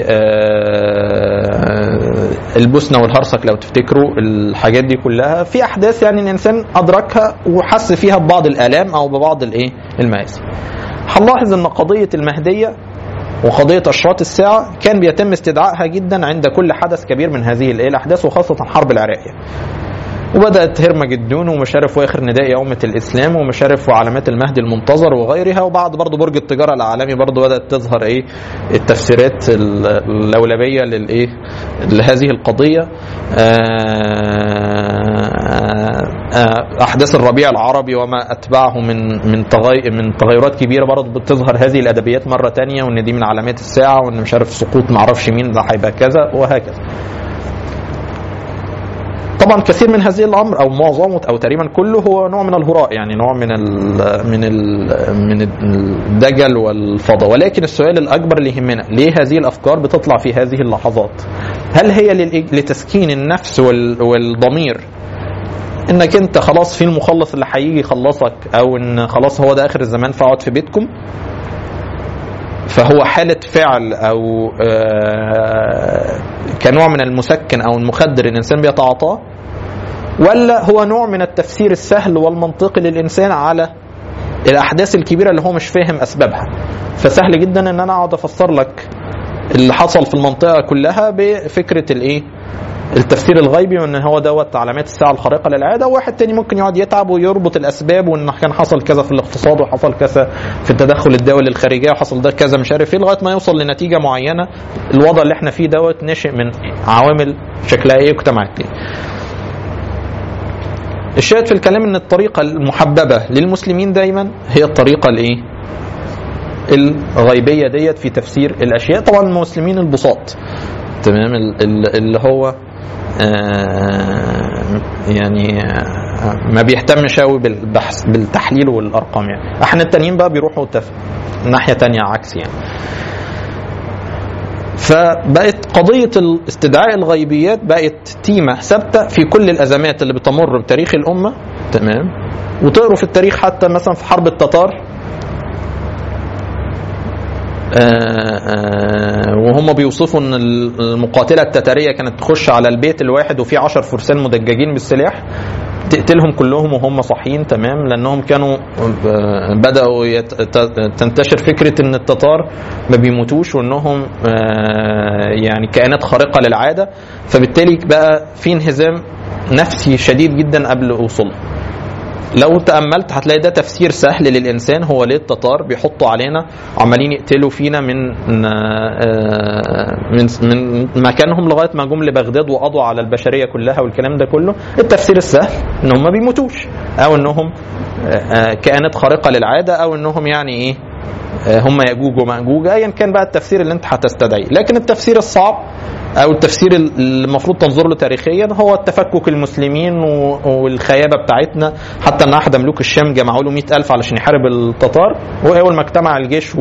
البوسنه والهرسك لو تفتكروا الحاجات دي كلها في احداث يعني الانسان ادركها وحس فيها ببعض الالام او ببعض الايه المآسي هنلاحظ ان قضيه المهديه وقضية أشراط الساعة كان بيتم استدعائها جدا عند كل حدث كبير من هذه الأحداث وخاصة حرب العراق وبدات هرمجدون ومشارف واخر نداء يومة الاسلام ومشارف وعلامات المهدي المنتظر وغيرها وبعد برضه برج التجاره العالمي برضه بدات تظهر ايه التفسيرات اللولبيه للايه لهذه القضيه احداث الربيع العربي وما اتبعه من من تغي من تغيرات كبيره برضه بتظهر هذه الادبيات مره تانية وان دي من علامات الساعه وان مش عارف سقوط معرفش مين ده هيبقى كذا وهكذا طبعا كثير من هذه الامر او معظمه او تقريبا كله هو نوع من الهراء يعني نوع من ال من ال من الدجل والفضا ولكن السؤال الاكبر اللي يهمنا ليه هذه الافكار بتطلع في هذه اللحظات هل هي لتسكين النفس والضمير انك انت خلاص في المخلص اللي هيجي يخلصك او ان خلاص هو ده اخر الزمان فاقعد في بيتكم فهو حالة فعل أو كنوع من المسكن أو المخدر الإنسان بيتعاطاه ولا هو نوع من التفسير السهل والمنطقي للإنسان على الأحداث الكبيرة اللي هو مش فاهم أسبابها فسهل جدا إن أنا أقعد أفسر لك اللي حصل في المنطقة كلها بفكرة الإيه التفسير الغيبي وان هو دوت علامات الساعه الخارقه للعاده وواحد تاني ممكن يقعد يتعب ويربط الاسباب وان كان حصل كذا في الاقتصاد وحصل كذا في التدخل الدولي الخارجيه وحصل ده كذا مش عارف ايه لغايه ما يوصل لنتيجه معينه الوضع اللي احنا فيه دوت ناشئ من عوامل شكلها ايه واجتمعت ايه الشاهد في الكلام ان الطريقه المحببه للمسلمين دايما هي الطريقه الايه الغيبيه ديت في تفسير الاشياء طبعا المسلمين البساط تمام اللي هو آه يعني آه ما بيهتمش قوي بالبحث بالتحليل والارقام يعني احنا التانيين بقى بيروحوا تف... ناحيه تانية عكس يعني فبقت قضية استدعاء الغيبيات بقت تيمة ثابتة في كل الأزمات اللي بتمر بتاريخ الأمة تمام وتقروا في التاريخ حتى مثلا في حرب التتار آآ آآ وهم بيوصفوا ان المقاتله التتاريه كانت تخش على البيت الواحد وفيه عشر فرسان مدججين بالسلاح تقتلهم كلهم وهم صاحيين تمام لانهم كانوا بداوا يت... تنتشر فكره ان التتار ما بيموتوش وانهم يعني كائنات خارقه للعاده فبالتالي بقى في انهزام نفسي شديد جدا قبل وصولهم لو تاملت هتلاقي ده تفسير سهل للانسان هو ليه التتار بيحطوا علينا عمالين يقتلوا فينا من من من مكانهم لغايه ما جم لبغداد وقضوا على البشريه كلها والكلام ده كله التفسير السهل ان هم ما بيموتوش او انهم كائنات خارقه للعاده او انهم يعني ايه هم ياجوج وماجوج ايا كان بقى التفسير اللي انت هتستدعيه لكن التفسير الصعب او التفسير اللي المفروض تنظر له تاريخيا هو التفكك المسلمين والخيابه بتاعتنا حتى ان احد ملوك الشام جمعوا له 100000 علشان يحارب التتار واول ما اجتمع الجيش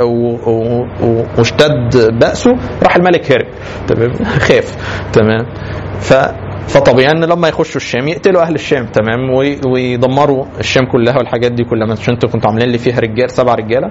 واشتد بأسه راح الملك هرب تمام خاف تمام ف فطبيعي ان لما يخشوا الشام يقتلوا اهل الشام تمام ويدمروا الشام كلها والحاجات دي كلها عشان انتوا كنتوا عاملين لي فيها رجال سبع رجاله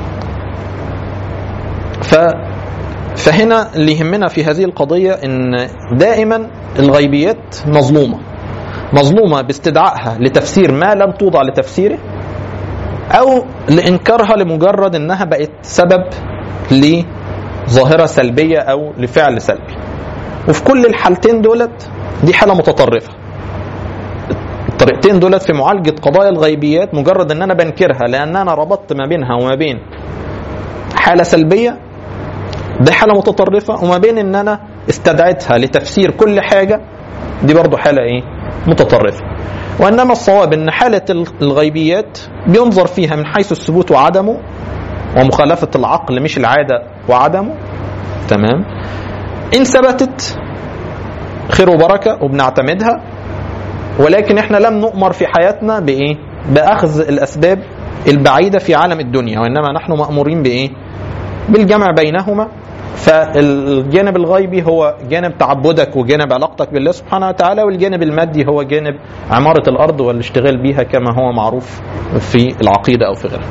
ف فهنا اللي يهمنا في هذه القضيه ان دائما الغيبيات مظلومه مظلومه باستدعائها لتفسير ما لم توضع لتفسيره او لانكارها لمجرد انها بقت سبب لظاهره سلبيه او لفعل سلبي وفي كل الحالتين دولت دي حاله متطرفه الطريقتين دولت في معالجه قضايا الغيبيات مجرد ان انا بنكرها لان انا ربطت ما بينها وما بين حاله سلبيه دي حاله متطرفه وما بين ان انا استدعيتها لتفسير كل حاجه دي برضو حاله ايه متطرفه وانما الصواب ان حاله الغيبيات بينظر فيها من حيث الثبوت وعدمه ومخالفه العقل مش العاده وعدمه تمام ان ثبتت خير وبركه وبنعتمدها ولكن احنا لم نؤمر في حياتنا بايه باخذ الاسباب البعيده في عالم الدنيا وانما نحن مامورين بايه بالجمع بينهما فالجانب الغيبي هو جانب تعبدك وجانب علاقتك بالله سبحانه وتعالى والجانب المادي هو جانب عمارة الأرض والاشتغال بها كما هو معروف في العقيدة أو في غيرها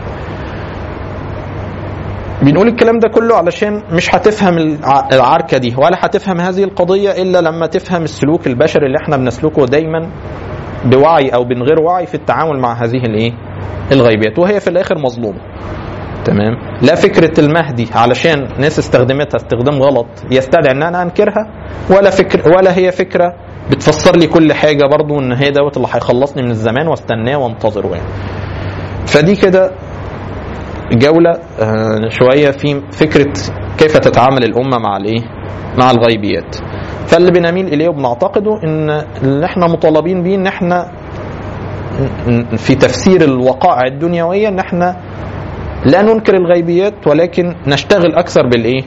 بنقول الكلام ده كله علشان مش هتفهم العركة دي ولا هتفهم هذه القضية إلا لما تفهم السلوك البشري اللي احنا بنسلكه دايما بوعي أو من غير وعي في التعامل مع هذه الايه الغيبيات وهي في الآخر مظلومة تمام لا فكرة المهدي علشان ناس استخدمتها استخدام غلط يستدعي ان انا انكرها ولا فكر ولا هي فكرة بتفسر لي كل حاجة برضو ان هي دوت اللي هيخلصني من الزمان واستناه وانتظره يعني فدي كده جولة شوية في فكرة كيف تتعامل الأمة مع الإيه؟ مع الغيبيات. فاللي بنميل إليه وبنعتقده إن اللي إحنا مطالبين بيه إن إحنا في تفسير الوقائع الدنيوية إن إحنا لا ننكر الغيبيات ولكن نشتغل أكثر بالإيه؟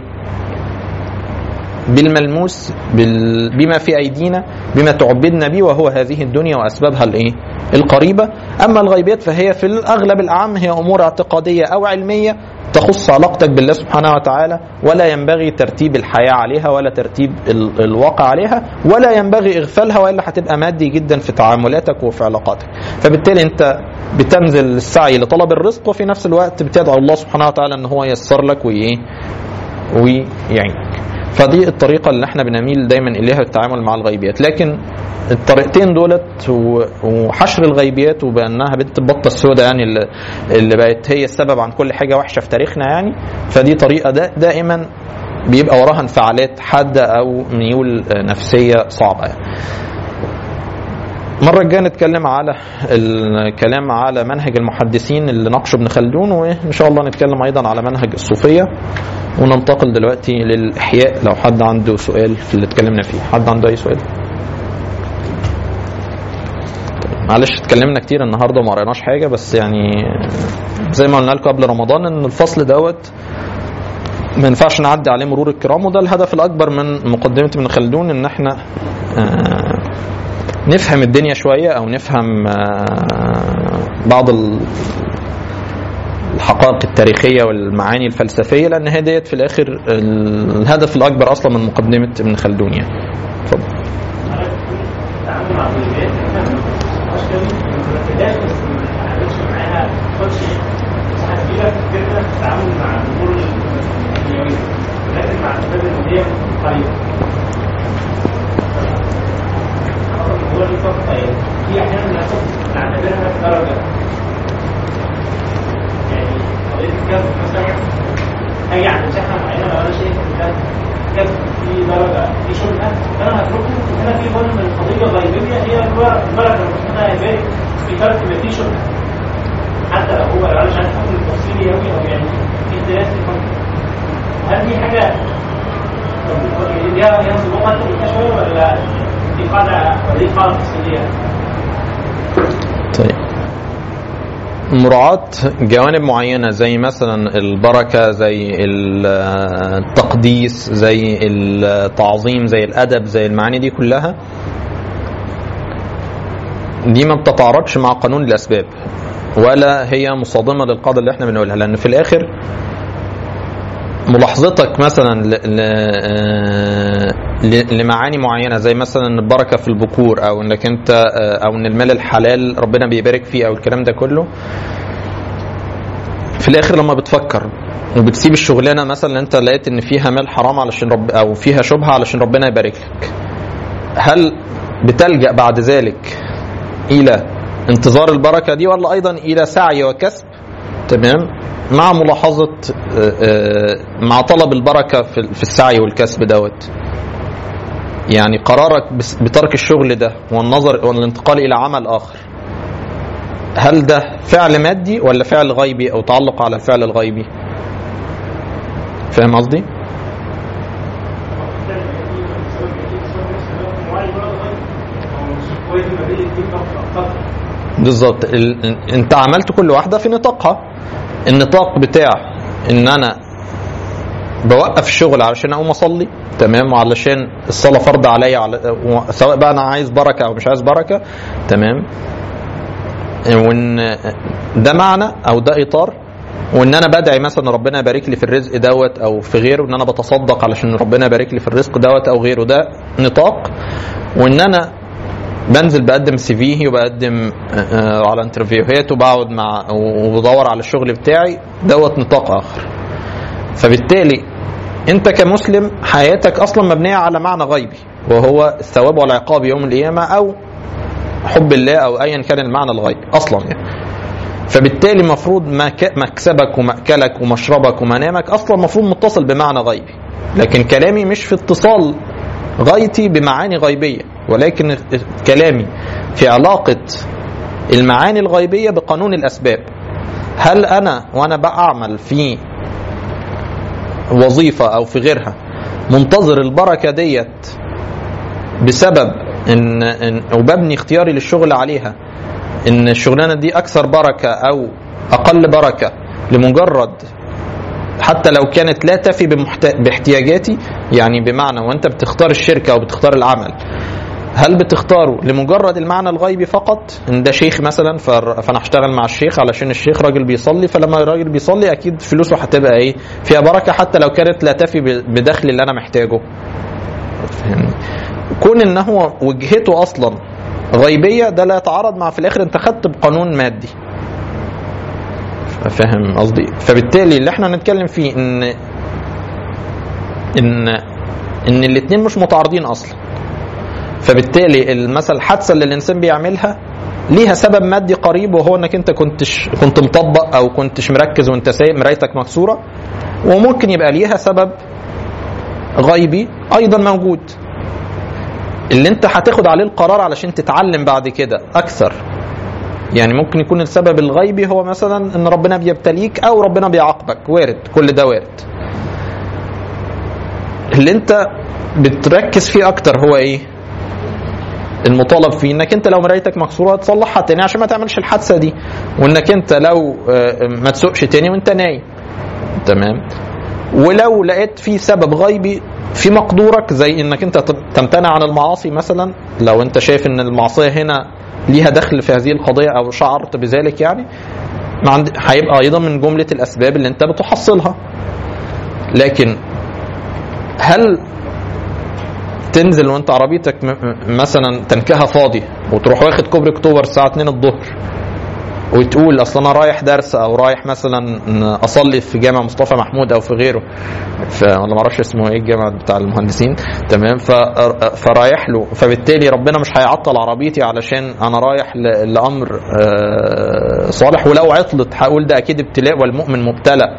بالملموس بال... بما في ايدينا بما تعبدنا به وهو هذه الدنيا واسبابها الايه؟ القريبه، اما الغيبيات فهي في الاغلب الاعم هي امور اعتقاديه او علميه تخص علاقتك بالله سبحانه وتعالى ولا ينبغي ترتيب الحياه عليها ولا ترتيب ال... الواقع عليها ولا ينبغي اغفالها والا هتبقى مادي جدا في تعاملاتك وفي علاقاتك. فبالتالي انت بتنزل السعي لطلب الرزق وفي نفس الوقت بتدعو الله سبحانه وتعالى ان هو ييسر لك وايه؟ ويعينك. فدي الطريقة اللي احنا بنميل دايما إليها في التعامل مع الغيبيات لكن الطريقتين دولت وحشر الغيبيات وبأنها بنت البطة السوداء يعني اللي بقت هي السبب عن كل حاجة وحشة في تاريخنا يعني فدي طريقة دا دائما بيبقى وراها انفعالات حادة أو ميول نفسية صعبة يعني. المرة الجاية نتكلم على الكلام على منهج المحدثين اللي ناقشه ابن خلدون وإن شاء الله نتكلم أيضا على منهج الصوفية وننتقل دلوقتي للإحياء لو حد عنده سؤال في اللي اتكلمنا فيه حد عنده أي سؤال معلش اتكلمنا كتير النهارده وما قريناش حاجه بس يعني زي ما قلنا لكم قبل رمضان ان الفصل دوت ما ينفعش نعدي عليه مرور الكرام وده الهدف الاكبر من مقدمه ابن خلدون ان احنا آه نفهم الدنيا شويه او نفهم آه بعض الحقائق التاريخية والمعاني الفلسفية لأن هي ديت في الآخر الهدف الأكبر أصلا من مقدمة ابن خلدون يعني. اتفضل. لكن مع الاسباب الماديه قليله. هو دي فقط في احيانا نعتبرها درجه يعني قضيه الكهف مثلا اجي عند مساحه معينه لو انا شايف ان ده كسب في درجه في شبهه فانا هتركه هنا في ظن ان القضيه الغيبيه هي البركه البركه ربنا هيبارك في فرق ما في شبهه حتى لو هو علشان الحكم التفصيلي قوي او يعني في اختلاف في الحكم هل دي حاجه طب دي هي انطباق انت شويه ولا دي قاعده ولا دي قاعده تفصيليه؟ طيب مراعاة جوانب معينة زي مثلا البركة زي التقديس زي التعظيم زي الأدب زي المعاني دي كلها دي ما بتتعارضش مع قانون الأسباب ولا هي مصادمة للقاعدة اللي احنا بنقولها لأن في الآخر ملاحظتك مثلا ل... ل... ل... لمعاني معينه زي مثلا البركه في البكور او انك انت او ان المال الحلال ربنا بيبارك فيه او الكلام ده كله في الاخر لما بتفكر وبتسيب الشغلانه مثلا انت لقيت ان فيها مال حرام علشان رب او فيها شبهه علشان ربنا يبارك لك هل بتلجا بعد ذلك الى انتظار البركه دي ولا ايضا الى سعي وكسب تمام مع ملاحظة مع طلب البركة في السعي والكسب دوت يعني قرارك بترك الشغل ده والنظر والانتقال إلى عمل آخر هل ده فعل مادي ولا فعل غيبي أو تعلق على الفعل الغيبي فاهم قصدي؟ بالظبط انت عملت كل واحده في نطاقها النطاق بتاع ان انا بوقف الشغل علشان اقوم اصلي تمام وعلشان الصلاه فرض عليا على سواء بقى انا عايز بركه او مش عايز بركه تمام وان ده معنى او ده اطار وان انا بدعي مثلا ربنا يبارك لي في الرزق دوت او في غيره وان انا بتصدق علشان ربنا يبارك لي في الرزق دوت او غيره ده نطاق وان انا بنزل بقدم سي في وبقدم على انترفيوهات وبقعد مع وبدور على الشغل بتاعي دوت نطاق اخر فبالتالي انت كمسلم حياتك اصلا مبنيه على معنى غيبي وهو الثواب والعقاب يوم القيامه او حب الله او ايا كان المعنى الغيبي اصلا يعني فبالتالي المفروض مكسبك ومأكلك ومشربك ومنامك اصلا المفروض متصل بمعنى غيبي لكن كلامي مش في اتصال غايتي بمعاني غيبيه ولكن كلامي في علاقة المعاني الغيبية بقانون الأسباب هل أنا وأنا بعمل في وظيفة أو في غيرها منتظر البركة ديت بسبب إن, إن وببني اختياري للشغل عليها إن الشغلانة دي أكثر بركة أو أقل بركة لمجرد حتى لو كانت لا تفي باحتياجاتي يعني بمعنى وانت بتختار الشركه او بتختار العمل هل بتختاره لمجرد المعنى الغيبي فقط ان ده شيخ مثلا فانا هشتغل مع الشيخ علشان الشيخ راجل بيصلي فلما الراجل بيصلي اكيد فلوسه هتبقى ايه فيها بركه حتى لو كانت لا تفي بدخل اللي انا محتاجه فهمني كون ان هو وجهته اصلا غيبيه ده لا يتعارض مع في الاخر انت خدت بقانون مادي فاهم قصدي فبالتالي اللي احنا هنتكلم فيه ان ان ان الاثنين مش متعارضين اصلا فبالتالي المثل الحادثه اللي الانسان بيعملها ليها سبب مادي قريب وهو انك انت كنتش كنت مطبق او كنتش مركز وانت سايق مرايتك مكسوره وممكن يبقى ليها سبب غيبي ايضا موجود اللي انت هتاخد عليه القرار علشان تتعلم بعد كده اكثر يعني ممكن يكون السبب الغيبي هو مثلا ان ربنا بيبتليك او ربنا بيعاقبك وارد كل ده وارد اللي انت بتركز فيه اكتر هو ايه المطالب فيه انك انت لو مرايتك مكسوره تصلحها تاني عشان ما تعملش الحادثه دي وانك انت لو ما تسوقش تاني وانت نايم تمام ولو لقيت في سبب غيبي في مقدورك زي انك انت تمتنع عن المعاصي مثلا لو انت شايف ان المعصيه هنا ليها دخل في هذه القضيه او شعرت بذلك يعني ما عند... هيبقى ايضا من جمله الاسباب اللي انت بتحصلها لكن هل تنزل وانت عربيتك مثلا تنكها فاضي وتروح واخد كوبري اكتوبر الساعه 2 الظهر وتقول اصل انا رايح درس او رايح مثلا اصلي في جامع مصطفى محمود او في غيره ف... ولا ما اعرفش اسمه ايه الجامع بتاع المهندسين تمام ف... فرايح له فبالتالي ربنا مش هيعطل عربيتي علشان انا رايح ل... لامر صالح ولو عطلت هقول ده اكيد ابتلاء والمؤمن مبتلى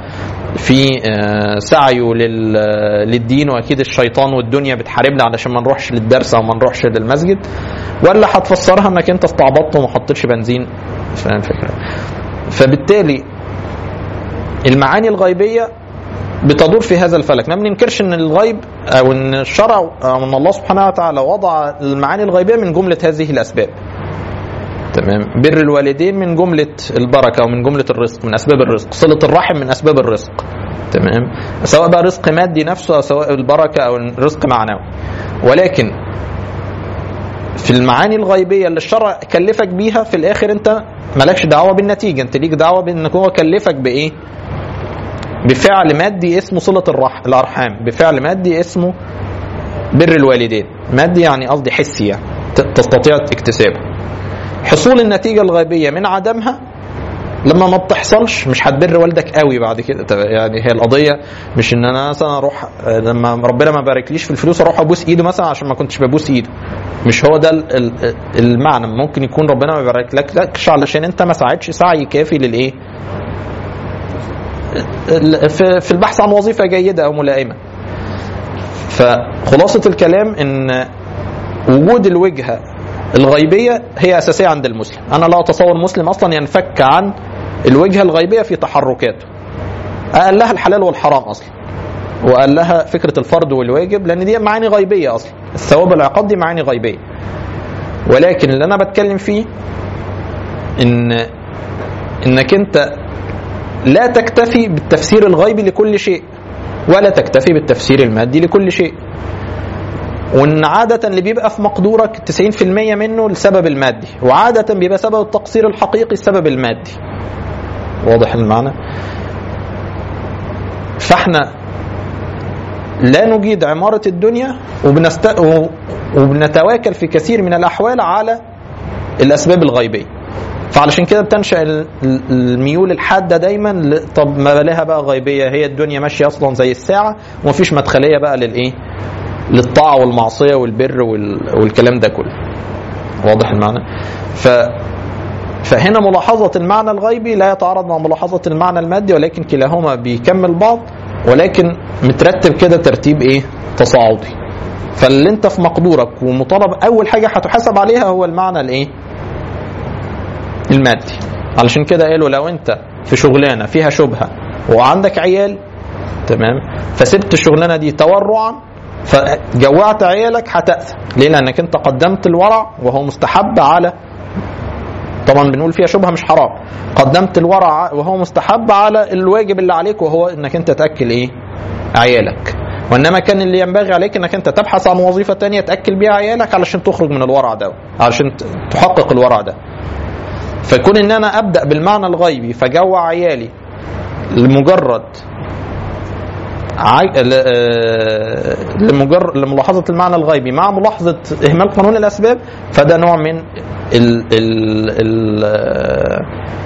في آه، سعيه لل- للدين واكيد الشيطان والدنيا بتحاربنا علشان ما نروحش للدرس او ما نروحش للمسجد ولا هتفسرها انك انت استعبطت وما حطيتش بنزين فاهم الفكره فبالتالي المعاني الغيبيه بتدور في هذا الفلك ما بننكرش ان الغيب او ان الشرع او ان الله سبحانه وتعالى وضع المعاني الغيبيه من جمله هذه الاسباب تمام بر الوالدين من جمله البركه ومن جمله الرزق من اسباب الرزق صله الرحم من اسباب الرزق تمام سواء بقى رزق مادي نفسه او سواء البركه او الرزق معنوي ولكن في المعاني الغيبيه اللي الشرع كلفك بيها في الاخر انت مالكش دعوه بالنتيجه انت ليك دعوه بانك هو كلفك بايه بفعل مادي اسمه صله الرح... الارحام بفعل مادي اسمه بر الوالدين مادي يعني قصدي حسي يعني ت- تستطيع اكتسابه حصول النتيجه الغيبيه من عدمها لما ما بتحصلش مش هتبر والدك قوي بعد كده طب يعني هي القضيه مش ان انا مثلا اروح آه، لما ربنا ما باركليش في الفلوس اروح ابوس ايده مثلا عشان ما كنتش ببوس ايده مش هو ده ال- ال- المعنى ممكن يكون ربنا ما بيباركلكش علشان انت ما ساعدش سعي كافي للايه ال- في في البحث عن وظيفه جيده او ملائمه فخلاصه الكلام ان وجود الوجهه الغيبيه هي اساسيه عند المسلم انا لا اتصور مسلم اصلا ينفك عن الوجهه الغيبيه في تحركاته اقلها الحلال والحرام اصلا وقال فكره الفرض والواجب لان دي معاني غيبيه اصلا الثواب والعقاب دي معاني غيبيه ولكن اللي انا بتكلم فيه ان انك انت لا تكتفي بالتفسير الغيبي لكل شيء ولا تكتفي بالتفسير المادي لكل شيء وان عادة اللي بيبقى في مقدورك 90% منه السبب المادي وعادة بيبقى سبب التقصير الحقيقي السبب المادي واضح المعنى فاحنا لا نجيد عمارة الدنيا وبنست... و- وبنتواكل في كثير من الأحوال على الأسباب الغيبية فعلشان كده بتنشأ ال- ال- الميول الحادة دايما ل... طب ما بلاها بقى غيبية هي الدنيا ماشية أصلا زي الساعة ومفيش مدخلية بقى للإيه للطاعة والمعصية والبر وال... والكلام ده كله واضح المعنى ف فهنا ملاحظة المعنى الغيبي لا يتعارض مع ملاحظة المعنى المادي ولكن كلاهما بيكمل بعض ولكن مترتب كده ترتيب ايه تصاعدي فاللي انت في مقدورك ومطالب اول حاجة هتحاسب عليها هو المعنى الايه المادي علشان كده قالوا لو انت في شغلانة فيها شبهة وعندك عيال تمام فسبت الشغلانة دي تورعا فجوعت عيالك هتأثم ليه لانك انت قدمت الورع وهو مستحب على طبعا بنقول فيها شبهه مش حرام قدمت الورع وهو مستحب على الواجب اللي عليك وهو انك انت تاكل ايه عيالك وانما كان اللي ينبغي عليك انك انت تبحث عن وظيفه تانية تاكل بيها عيالك علشان تخرج من الورع ده علشان ت- تحقق الورع ده فيكون ان انا ابدا بالمعنى الغيبي فجوع عيالي لمجرد عي... ل... آه، لمجرد لملاحظه المعنى الغيبي مع ملاحظه اهمال قانون الاسباب فده نوع من ال... ال... ال... آه،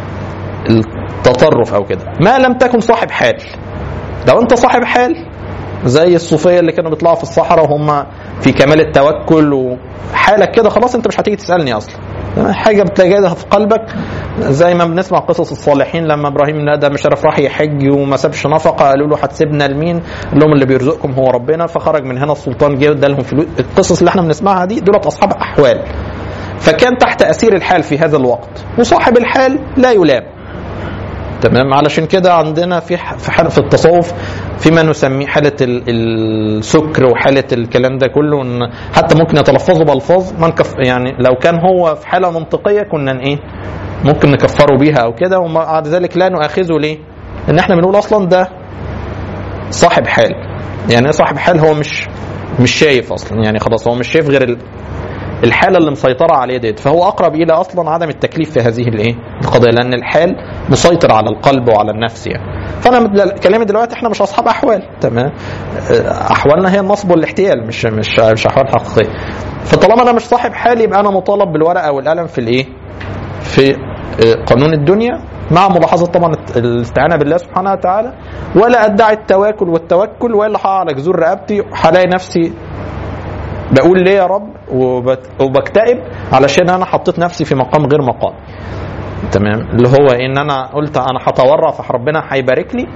التطرف او كده ما لم تكن صاحب حال لو انت صاحب حال زي الصوفيه اللي كانوا بيطلعوا في الصحراء وهم في كمال التوكل وحالك كده خلاص انت مش هتيجي تسالني اصلا حاجه بتجدها في قلبك زي ما بنسمع قصص الصالحين لما ابراهيم بن ادم مش عارف راح يحج وما سابش نفقه قالوا له هتسيبنا لمين؟ قال لهم اللي بيرزقكم هو ربنا فخرج من هنا السلطان جه ادالهم فلوس القصص اللي احنا بنسمعها دي دولت اصحاب احوال فكان تحت اسير الحال في هذا الوقت وصاحب الحال لا يلام تمام علشان كده عندنا في ح- في حال في التصوف فيما نسميه حاله ال- السكر وحاله الكلام ده كله ان حتى ممكن يتلفظوا بالفاظ ما نكف يعني لو كان هو في حاله منطقيه كنا ن- ايه ممكن نكفره بيها او كده وبعد ذلك لا نؤاخذه ليه؟ ان احنا بنقول اصلا ده صاحب حال يعني ايه صاحب حال هو مش مش شايف اصلا يعني خلاص هو مش شايف غير ال- الحاله اللي مسيطره عليه ديت فهو اقرب الى اصلا عدم التكليف في هذه الايه القضيه لان الحال مسيطر على القلب وعلى النفس يعني فانا مد- كلامي دلوقتي احنا مش اصحاب احوال تمام آه، احوالنا هي النصب والاحتيال مش مش مش احوال حقيقيه فطالما انا مش صاحب حال يبقى انا مطالب بالورقه والقلم في الايه في آه، قانون الدنيا مع ملاحظه طبعا الاستعانه بالله سبحانه وتعالى ولا ادعي التواكل والتوكل والا هقع على جذور رقبتي هلاقي نفسي بقول ليه يا رب وبت- وبكتئب علشان انا حطيت نفسي في مقام غير مقام تمام اللي هو ان انا قلت انا هتورع فربنا هيبارك لي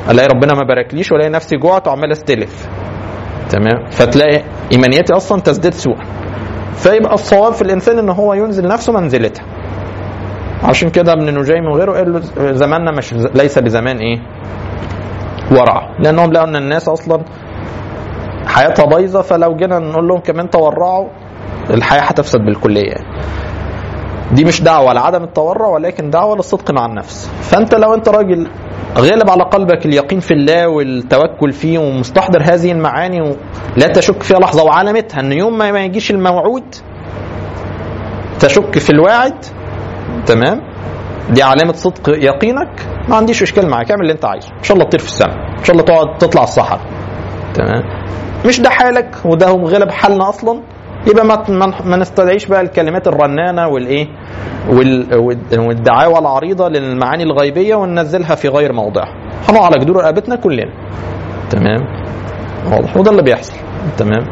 الاقي ربنا ما باركليش والاقي نفسي جوعت وعمال استلف تمام فتلاقي ايمانياتي اصلا تزداد سوءا فيبقى الصواب في الانسان ان هو ينزل نفسه منزلتها عشان كده ابن نجيم وغيره قال له زماننا مش ليس بزمان ايه ورع لانهم لقوا ان الناس اصلا حياتها بايظه فلو جينا نقول لهم كمان تورعوا الحياه هتفسد بالكليه يعني. دي مش دعوه لعدم التورع ولكن دعوه للصدق مع النفس فانت لو انت راجل غالب على قلبك اليقين في الله والتوكل فيه ومستحضر هذه المعاني ولا تشك فيها لحظه وعلامتها ان يوم ما يجيش الموعود تشك في الواعد تمام دي علامة صدق يقينك ما عنديش إشكال معاك اعمل اللي أنت عايزه إن شاء الله تطير في السماء إن شاء الله تقعد تطلع الصحراء تمام مش ده حالك وده هو غالب حالنا أصلا يبقى ما ما نستدعيش بقى الكلمات الرنانة والإيه وال والدعاوى العريضة للمعاني الغيبية وننزلها في غير موضعها هنقع على جدور رقبتنا كلنا تمام واضح وده اللي بيحصل تمام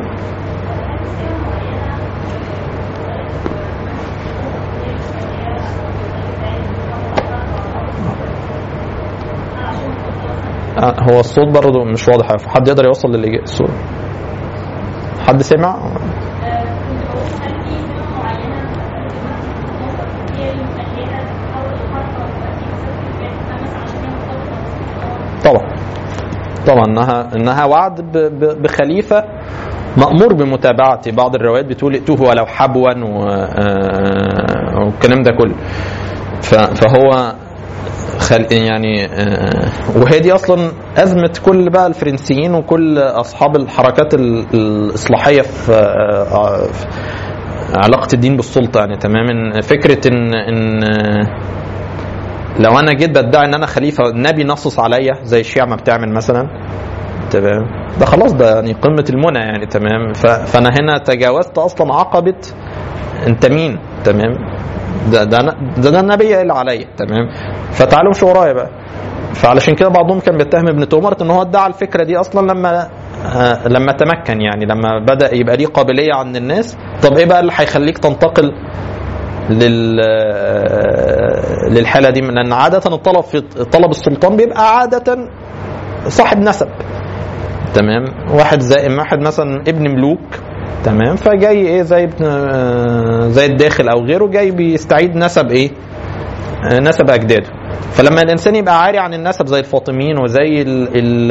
هو الصوت برضه مش واضح حد يقدر يوصل للي الصوت حد سمع طبعا طبعا انها انها وعد بخليفه مأمور بمتابعته بعض الروايات بتقول ائتوه ولو حبوا والكلام ده كله فهو خل يعني وهي دي اصلا ازمه كل بقى الفرنسيين وكل اصحاب الحركات الاصلاحيه في علاقه الدين بالسلطه يعني تماما فكره ان ان لو انا جيت بدعي ان انا خليفه النبي نصص عليا زي الشيعة ما بتعمل مثلا تمام ده خلاص ده يعني قمه المنى يعني تمام فانا هنا تجاوزت اصلا عقبه انت مين تمام ده ده ده, ده النبي قال عليا تمام فتعالوا امشوا ورايا بقى فعلشان كده بعضهم كان بيتهم ابن تومرت ان هو ادعى الفكره دي اصلا لما آه لما تمكن يعني لما بدا يبقى ليه قابليه عند الناس طب ايه بقى اللي هيخليك تنتقل لل للحاله دي لان عاده الطلب في طلب السلطان بيبقى عاده صاحب نسب تمام واحد زي واحد مثلا ابن ملوك تمام فجاي ايه زي ابن زي الداخل او غيره جاي بيستعيد نسب ايه نسب اجداده فلما الانسان يبقى عاري عن النسب زي الفاطميين وزي ال ال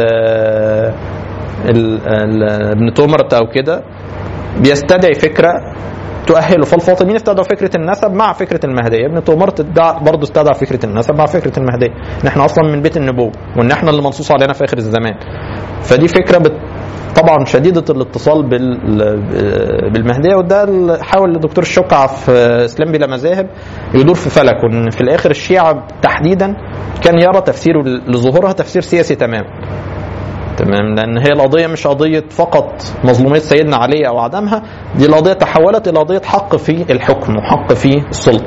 ال ال ابن تومرت او كده بيستدعي فكره تؤهله فالفاطميين استدعوا فكره النسب مع فكره المهديه ابن تومرت برضه استدعى فكره النسب مع فكره المهديه ان احنا اصلا من بيت النبوه وان احنا اللي منصوص علينا في اخر الزمان فدي فكره بت طبعا شديده الاتصال بال بالمهديه وده حاول الدكتور الشقع في اسلام بلا مذاهب يدور في فلك وان في الاخر الشيعه تحديدا كان يرى تفسيره لظهورها تفسير سياسي تمام تمام لان هي القضيه مش قضيه فقط مظلوميه سيدنا علي او عدمها دي القضيه تحولت الى قضيه حق في الحكم وحق في السلطه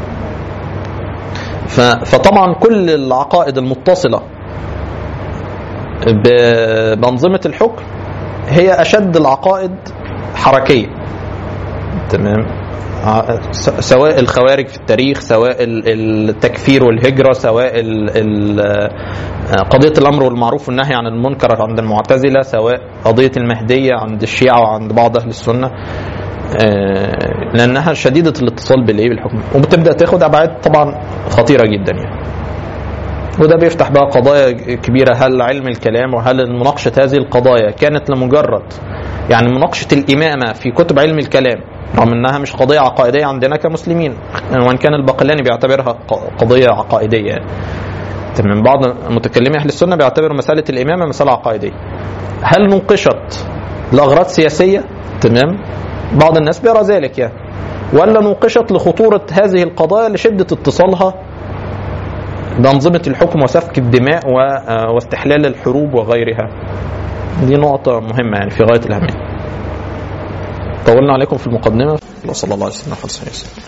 فطبعا كل العقائد المتصله بانظمه الحكم هي اشد العقائد حركيه تمام سواء الخوارج في التاريخ سواء التكفير والهجرة سواء قضية الأمر والمعروف والنهي عن المنكر عند المعتزلة سواء قضية المهدية عند الشيعة وعند بعض أهل السنة لأنها شديدة الاتصال بالإيه بالحكم وبتبدأ تاخد أبعاد طبعا خطيرة جدا يعني وده بيفتح بقى قضايا كبيرة هل علم الكلام وهل مناقشة هذه القضايا كانت لمجرد يعني مناقشة الإمامة في كتب علم الكلام رغم انها مش قضيه عقائديه عندنا كمسلمين وان كان الباقلاني بيعتبرها قضيه عقائديه يعني. من بعض متكلمي اهل السنه بيعتبروا مساله الامامه مساله عقائديه هل نوقشت لاغراض سياسيه تمام بعض الناس بيرى ذلك يعني ولا نوقشت لخطوره هذه القضايا لشده اتصالها بانظمه الحكم وسفك الدماء واستحلال الحروب وغيرها دي نقطه مهمه يعني في غايه الاهميه طولنا عليكم في المقدمه صلى الله عليه وسلم